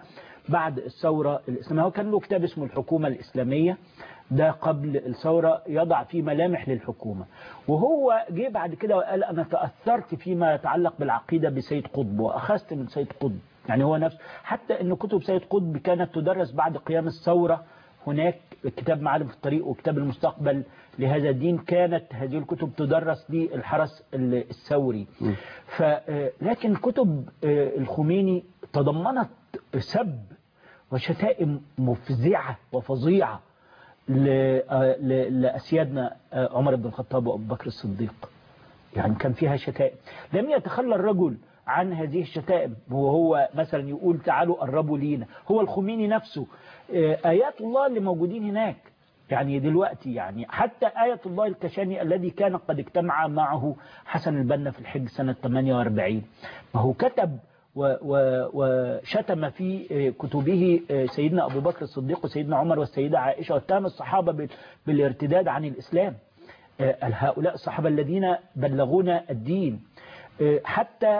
بعد الثورة الإسلامية هو كان له كتاب اسمه الحكومة الإسلامية ده قبل الثورة يضع فيه ملامح للحكومة وهو جه بعد كده وقال أنا تأثرت فيما يتعلق بالعقيدة بسيد قطب وأخذت من سيد قطب يعني هو نفسه حتى أن كتب سيد قطب كانت تدرس بعد قيام الثورة هناك كتاب معالم في الطريق وكتاب المستقبل لهذا الدين كانت هذه الكتب تدرس للحرس الثوري ف لكن كتب الخميني تضمنت سب وشتائم مفزعة وفظيعة لأسيادنا عمر بن الخطاب وأبو بكر الصديق يعني كان فيها شتائم لم يتخلى الرجل عن هذه الشتائم وهو مثلا يقول تعالوا قربوا لينا هو الخميني نفسه آيات الله اللي موجودين هناك يعني دلوقتي يعني حتى آية الله الكشاني الذي كان قد اجتمع معه حسن البنا في الحج سنة 48 ما هو كتب وشتم في كتبه سيدنا أبو بكر الصديق وسيدنا عمر والسيدة عائشة واتهم الصحابة بالارتداد عن الإسلام هؤلاء الصحابة الذين بلغونا الدين حتى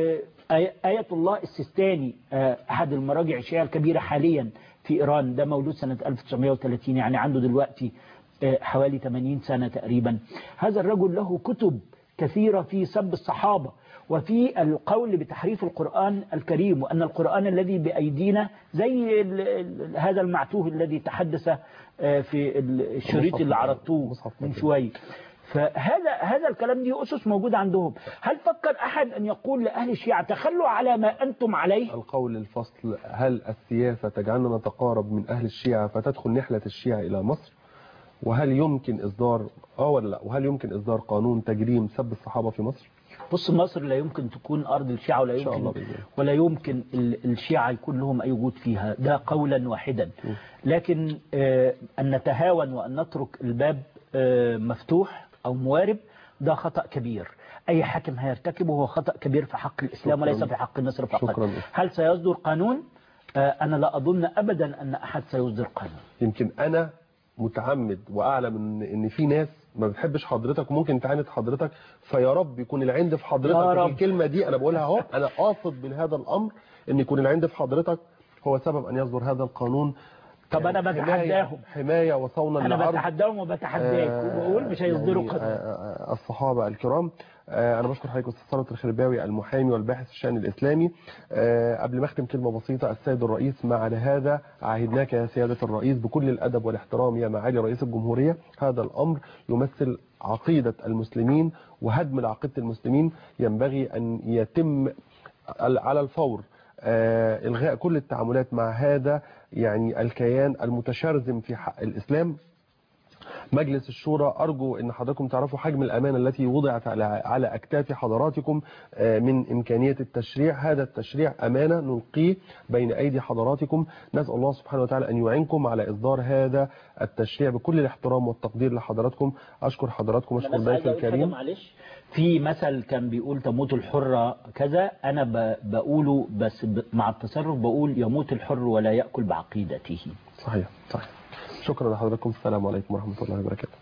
آية الله السيستاني أحد المراجع الشيعة الكبيرة حاليا في إيران ده مولود سنة 1930 يعني عنده دلوقتي حوالي 80 سنة تقريبا هذا الرجل له كتب كثيرة في سب الصحابة وفي القول بتحريف القرآن الكريم وأن القرآن الذي بأيدينا زي هذا المعتوه الذي تحدث في الشريط اللي عرضتوه من شوية فهذا هذا الكلام دي أسس موجودة عندهم هل فكر أحد أن يقول لأهل الشيعة تخلوا على ما أنتم عليه القول الفصل هل السياسة تجعلنا نتقارب من أهل الشيعة فتدخل نحلة الشيعة إلى مصر وهل يمكن إصدار آه ولا لا وهل يمكن إصدار قانون تجريم سب الصحابة في مصر بص مصر لا يمكن تكون أرض الشيعة ولا يمكن ولا يمكن الشيعة يكون لهم أي وجود فيها ده قولا واحدا لكن أن نتهاون وأن نترك الباب مفتوح أو موارب ده خطأ كبير أي حاكم هيرتكبه هو خطأ كبير في حق الإسلام وليس في حق مصر فقط شكرا. هل سيصدر قانون أنا لا أظن أبدا أن أحد سيصدر قانون يمكن أنا متعمد وأعلم إن, إن في ناس ما بتحبش حضرتك وممكن تعاند حضرتك فيا رب يكون العند في حضرتك الكلمة دي أنا بقولها اهو أنا قاصد من هذا الأمر إن يكون العند في حضرتك هو سبب أن يصدر هذا القانون طب انا بتحداهم حماية وصونا انا بتحداهم وبتحداك وبقول مش هيصدروا قانون الصحابة الكرام انا بشكر حضرتك استاذ ثروت الخرباوي المحامي والباحث في الشان الاسلامي قبل ما اختم كلمه بسيطه السيد الرئيس ما على هذا عهدناك يا سياده الرئيس بكل الادب والاحترام يا معالي رئيس الجمهوريه هذا الامر يمثل عقيده المسلمين وهدم لعقيده المسلمين ينبغي ان يتم على الفور الغاء كل التعاملات مع هذا يعني الكيان المتشرذم في حق الاسلام مجلس الشورى أرجو أن حضراتكم تعرفوا حجم الأمانة التي وضعت على أكتاف حضراتكم من إمكانية التشريع هذا التشريع أمانة نلقيه بين أيدي حضراتكم نسأل الله سبحانه وتعالى أن يعينكم على إصدار هذا التشريع بكل الاحترام والتقدير لحضراتكم أشكر حضراتكم أشكر ضيف الكريم معلش في مثل كان بيقول تموت الحرة كذا أنا بقوله بس مع التصرف بقول يموت الحر ولا يأكل بعقيدته صحيح صحيح شكرا لحضراتكم السلام عليكم ورحمة الله وبركاته